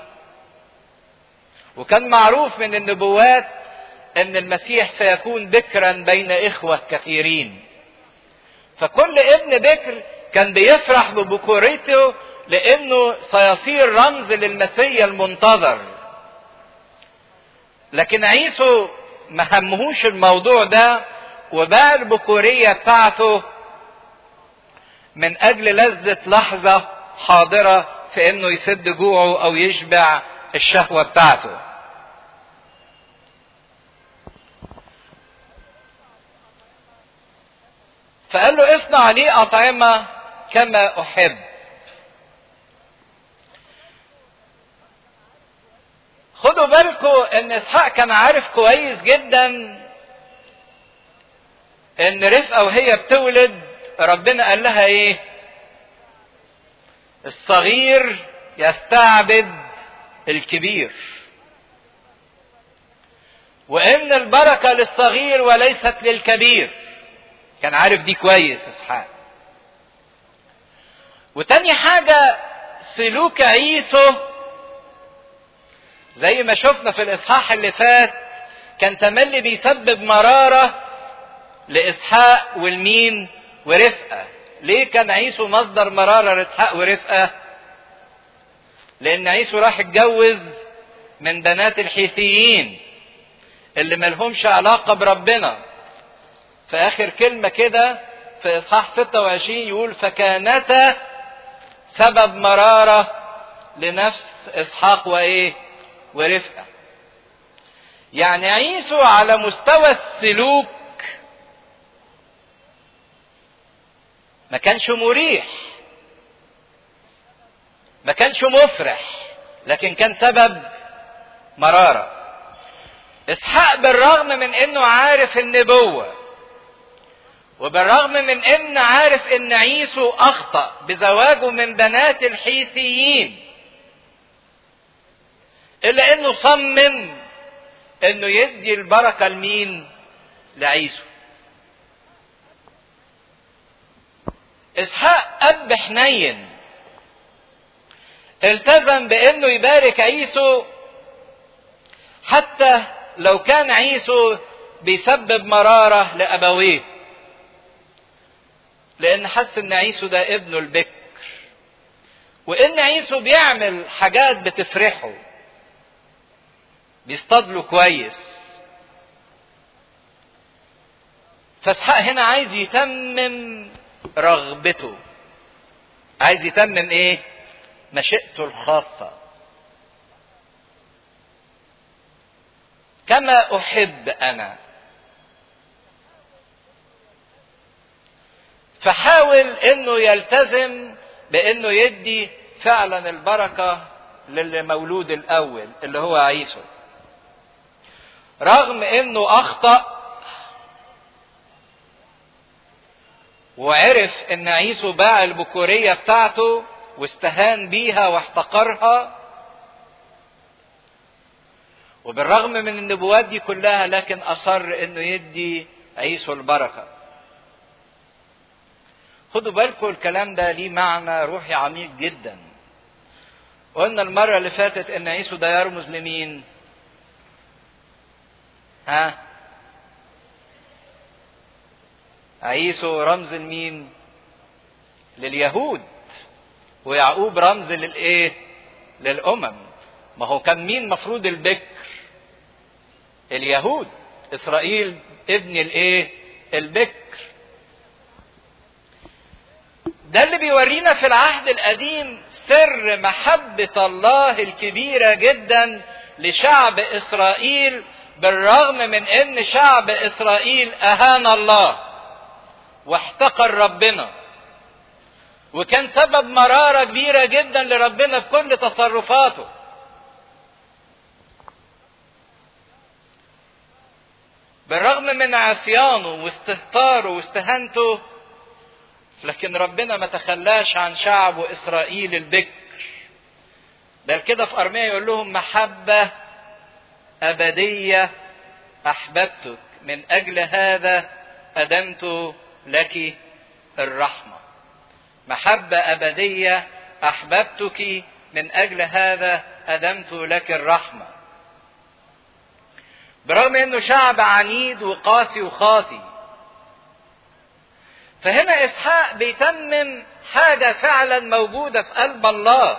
وكان معروف من النبوات ان المسيح سيكون بكرا بين اخوه كثيرين فكل ابن بكر كان بيفرح ببكوريته لانه سيصير رمز للمسيا المنتظر لكن عيسو ما همهوش الموضوع ده وباع البكورية بتاعته من أجل لذة لحظة حاضرة في إنه يسد جوعه أو يشبع الشهوة بتاعته. فقال له اصنع لي أطعمة كما أحب. خدوا بالكم ان اسحاق كان عارف كويس جدا ان رفقه وهي بتولد ربنا قال لها ايه الصغير يستعبد الكبير وان البركه للصغير وليست للكبير كان عارف دي كويس اسحاق وتاني حاجه سلوك عيسو زي ما شفنا في الاصحاح اللي فات كان تملي بيسبب مراره لاسحاق والمين ورفقه ليه كان عيسو مصدر مراره لاسحاق ورفقه لان عيسو راح اتجوز من بنات الحيثيين اللي ملهمش علاقه بربنا في اخر كلمه كده في اصحاح 26 يقول فكانتا سبب مراره لنفس اسحاق وايه ورفقه يعني عيسو على مستوى السلوك ما كانش مريح ما كانش مفرح لكن كان سبب مراره اسحاق بالرغم من انه عارف النبوه وبالرغم من ان عارف ان عيسو اخطا بزواجه من بنات الحيثيين الا انه صمم انه يدي البركه لمين لعيسو اسحاق اب حنين التزم بانه يبارك عيسو حتى لو كان عيسو بيسبب مراره لابويه لان حس ان عيسو ده ابنه البكر وان عيسو بيعمل حاجات بتفرحه بيصطاد له كويس فاسحاق هنا عايز يتمم رغبته عايز يتمم ايه مشيئته الخاصة كما أحب أنا فحاول انه يلتزم بانه يدي فعلا البركة للمولود الاول اللي هو عيسو رغم انه اخطأ وعرف ان عيسو باع البكورية بتاعته واستهان بيها واحتقرها وبالرغم من النبوات دي كلها لكن اصر انه يدي عيسو البركه خدوا بالكم الكلام ده ليه معنى روحي عميق جدا قلنا المرة اللي فاتت ان عيسو ده يرمز لمين ها عيسو رمز لمين لليهود ويعقوب رمز للايه للامم ما هو كان مين مفروض البكر اليهود اسرائيل ابن الايه البكر ده اللي بيورينا في العهد القديم سر محبة الله الكبيرة جدا لشعب إسرائيل بالرغم من إن شعب إسرائيل أهان الله واحتقر ربنا وكان سبب مرارة كبيرة جدا لربنا في كل تصرفاته بالرغم من عصيانه واستهتاره واستهانته لكن ربنا ما تخلاش عن شعبه اسرائيل البكر بل كده في ارميا يقول لهم محبه ابديه احببتك من اجل هذا ادمت لك الرحمه محبه ابديه احببتك من اجل هذا ادمت لك الرحمه برغم انه شعب عنيد وقاسي وخاطي فهنا اسحاق بيتمم حاجة فعلا موجودة في قلب الله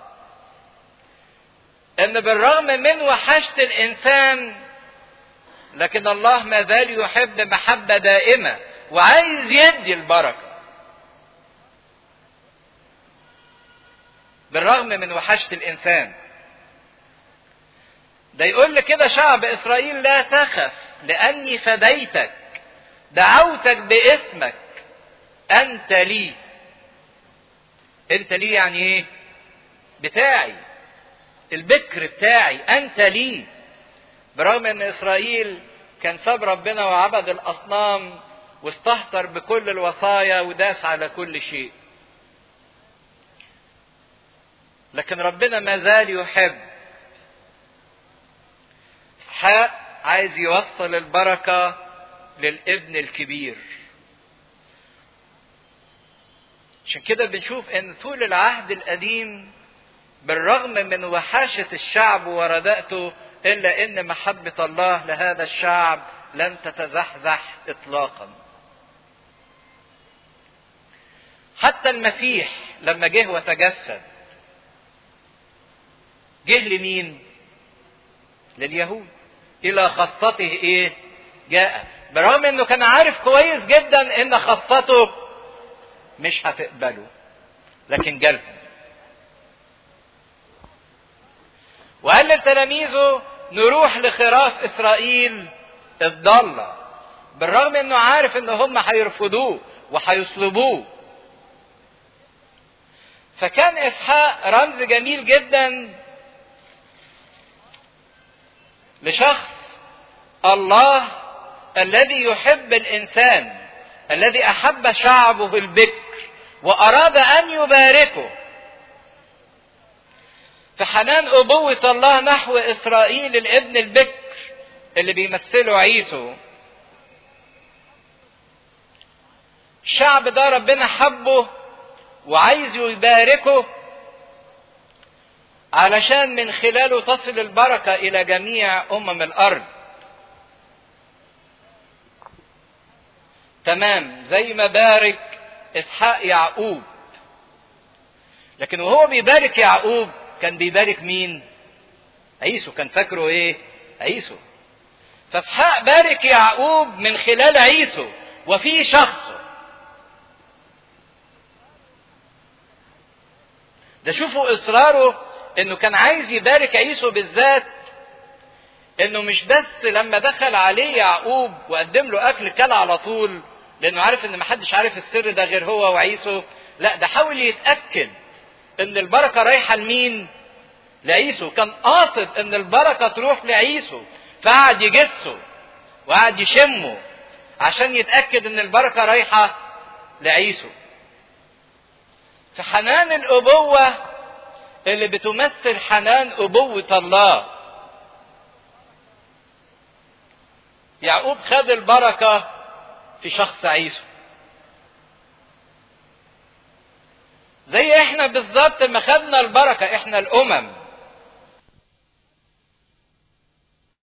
ان بالرغم من وحشة الانسان لكن الله ما زال يحب محبة دائمة وعايز يدي البركة بالرغم من وحشة الانسان ده يقول لي كده شعب اسرائيل لا تخف لاني فديتك دعوتك باسمك انت لي انت لي يعني ايه بتاعي البكر بتاعي انت لي برغم ان اسرائيل كان ساب ربنا وعبد الاصنام واستهتر بكل الوصايا وداس على كل شيء لكن ربنا ما زال يحب اسحاق عايز يوصل البركه للابن الكبير عشان كده بنشوف ان طول العهد القديم بالرغم من وحاشة الشعب ورداءته الا ان محبة الله لهذا الشعب لن تتزحزح اطلاقا حتى المسيح لما جه وتجسد جه لمين لليهود الى خاصته ايه جاء برغم انه كان عارف كويس جدا ان خاصته مش هتقبله لكن جالهم وقال لتلاميذه نروح لخراف اسرائيل الضالة بالرغم انه عارف ان هم هيرفضوه وهيصلبوه فكان اسحاق رمز جميل جدا لشخص الله الذي يحب الانسان الذي احب شعبه البكر واراد ان يباركه في حنان ابوه الله نحو اسرائيل الابن البكر اللي بيمثله عيسو الشعب ده ربنا حبه وعايز يباركه علشان من خلاله تصل البركه الى جميع امم الارض تمام زي ما بارك اسحاق يعقوب لكن وهو بيبارك يعقوب كان بيبارك مين عيسو كان فاكره ايه عيسو فاسحاق بارك يعقوب من خلال عيسو وفي شخصه ده شوفوا اصراره انه كان عايز يبارك عيسو بالذات انه مش بس لما دخل عليه يعقوب وقدم له اكل كل على طول لانه عارف ان محدش عارف السر ده غير هو وعيسو لا ده حاول يتاكد ان البركه رايحه لمين لعيسو كان قاصد ان البركه تروح لعيسو فقعد يجسه وقعد يشمه عشان يتاكد ان البركه رايحه لعيسو في حنان الابوه اللي بتمثل حنان ابوه الله يعقوب خد البركه في شخص عيسو زي احنا بالظبط ما خدنا البركه احنا الامم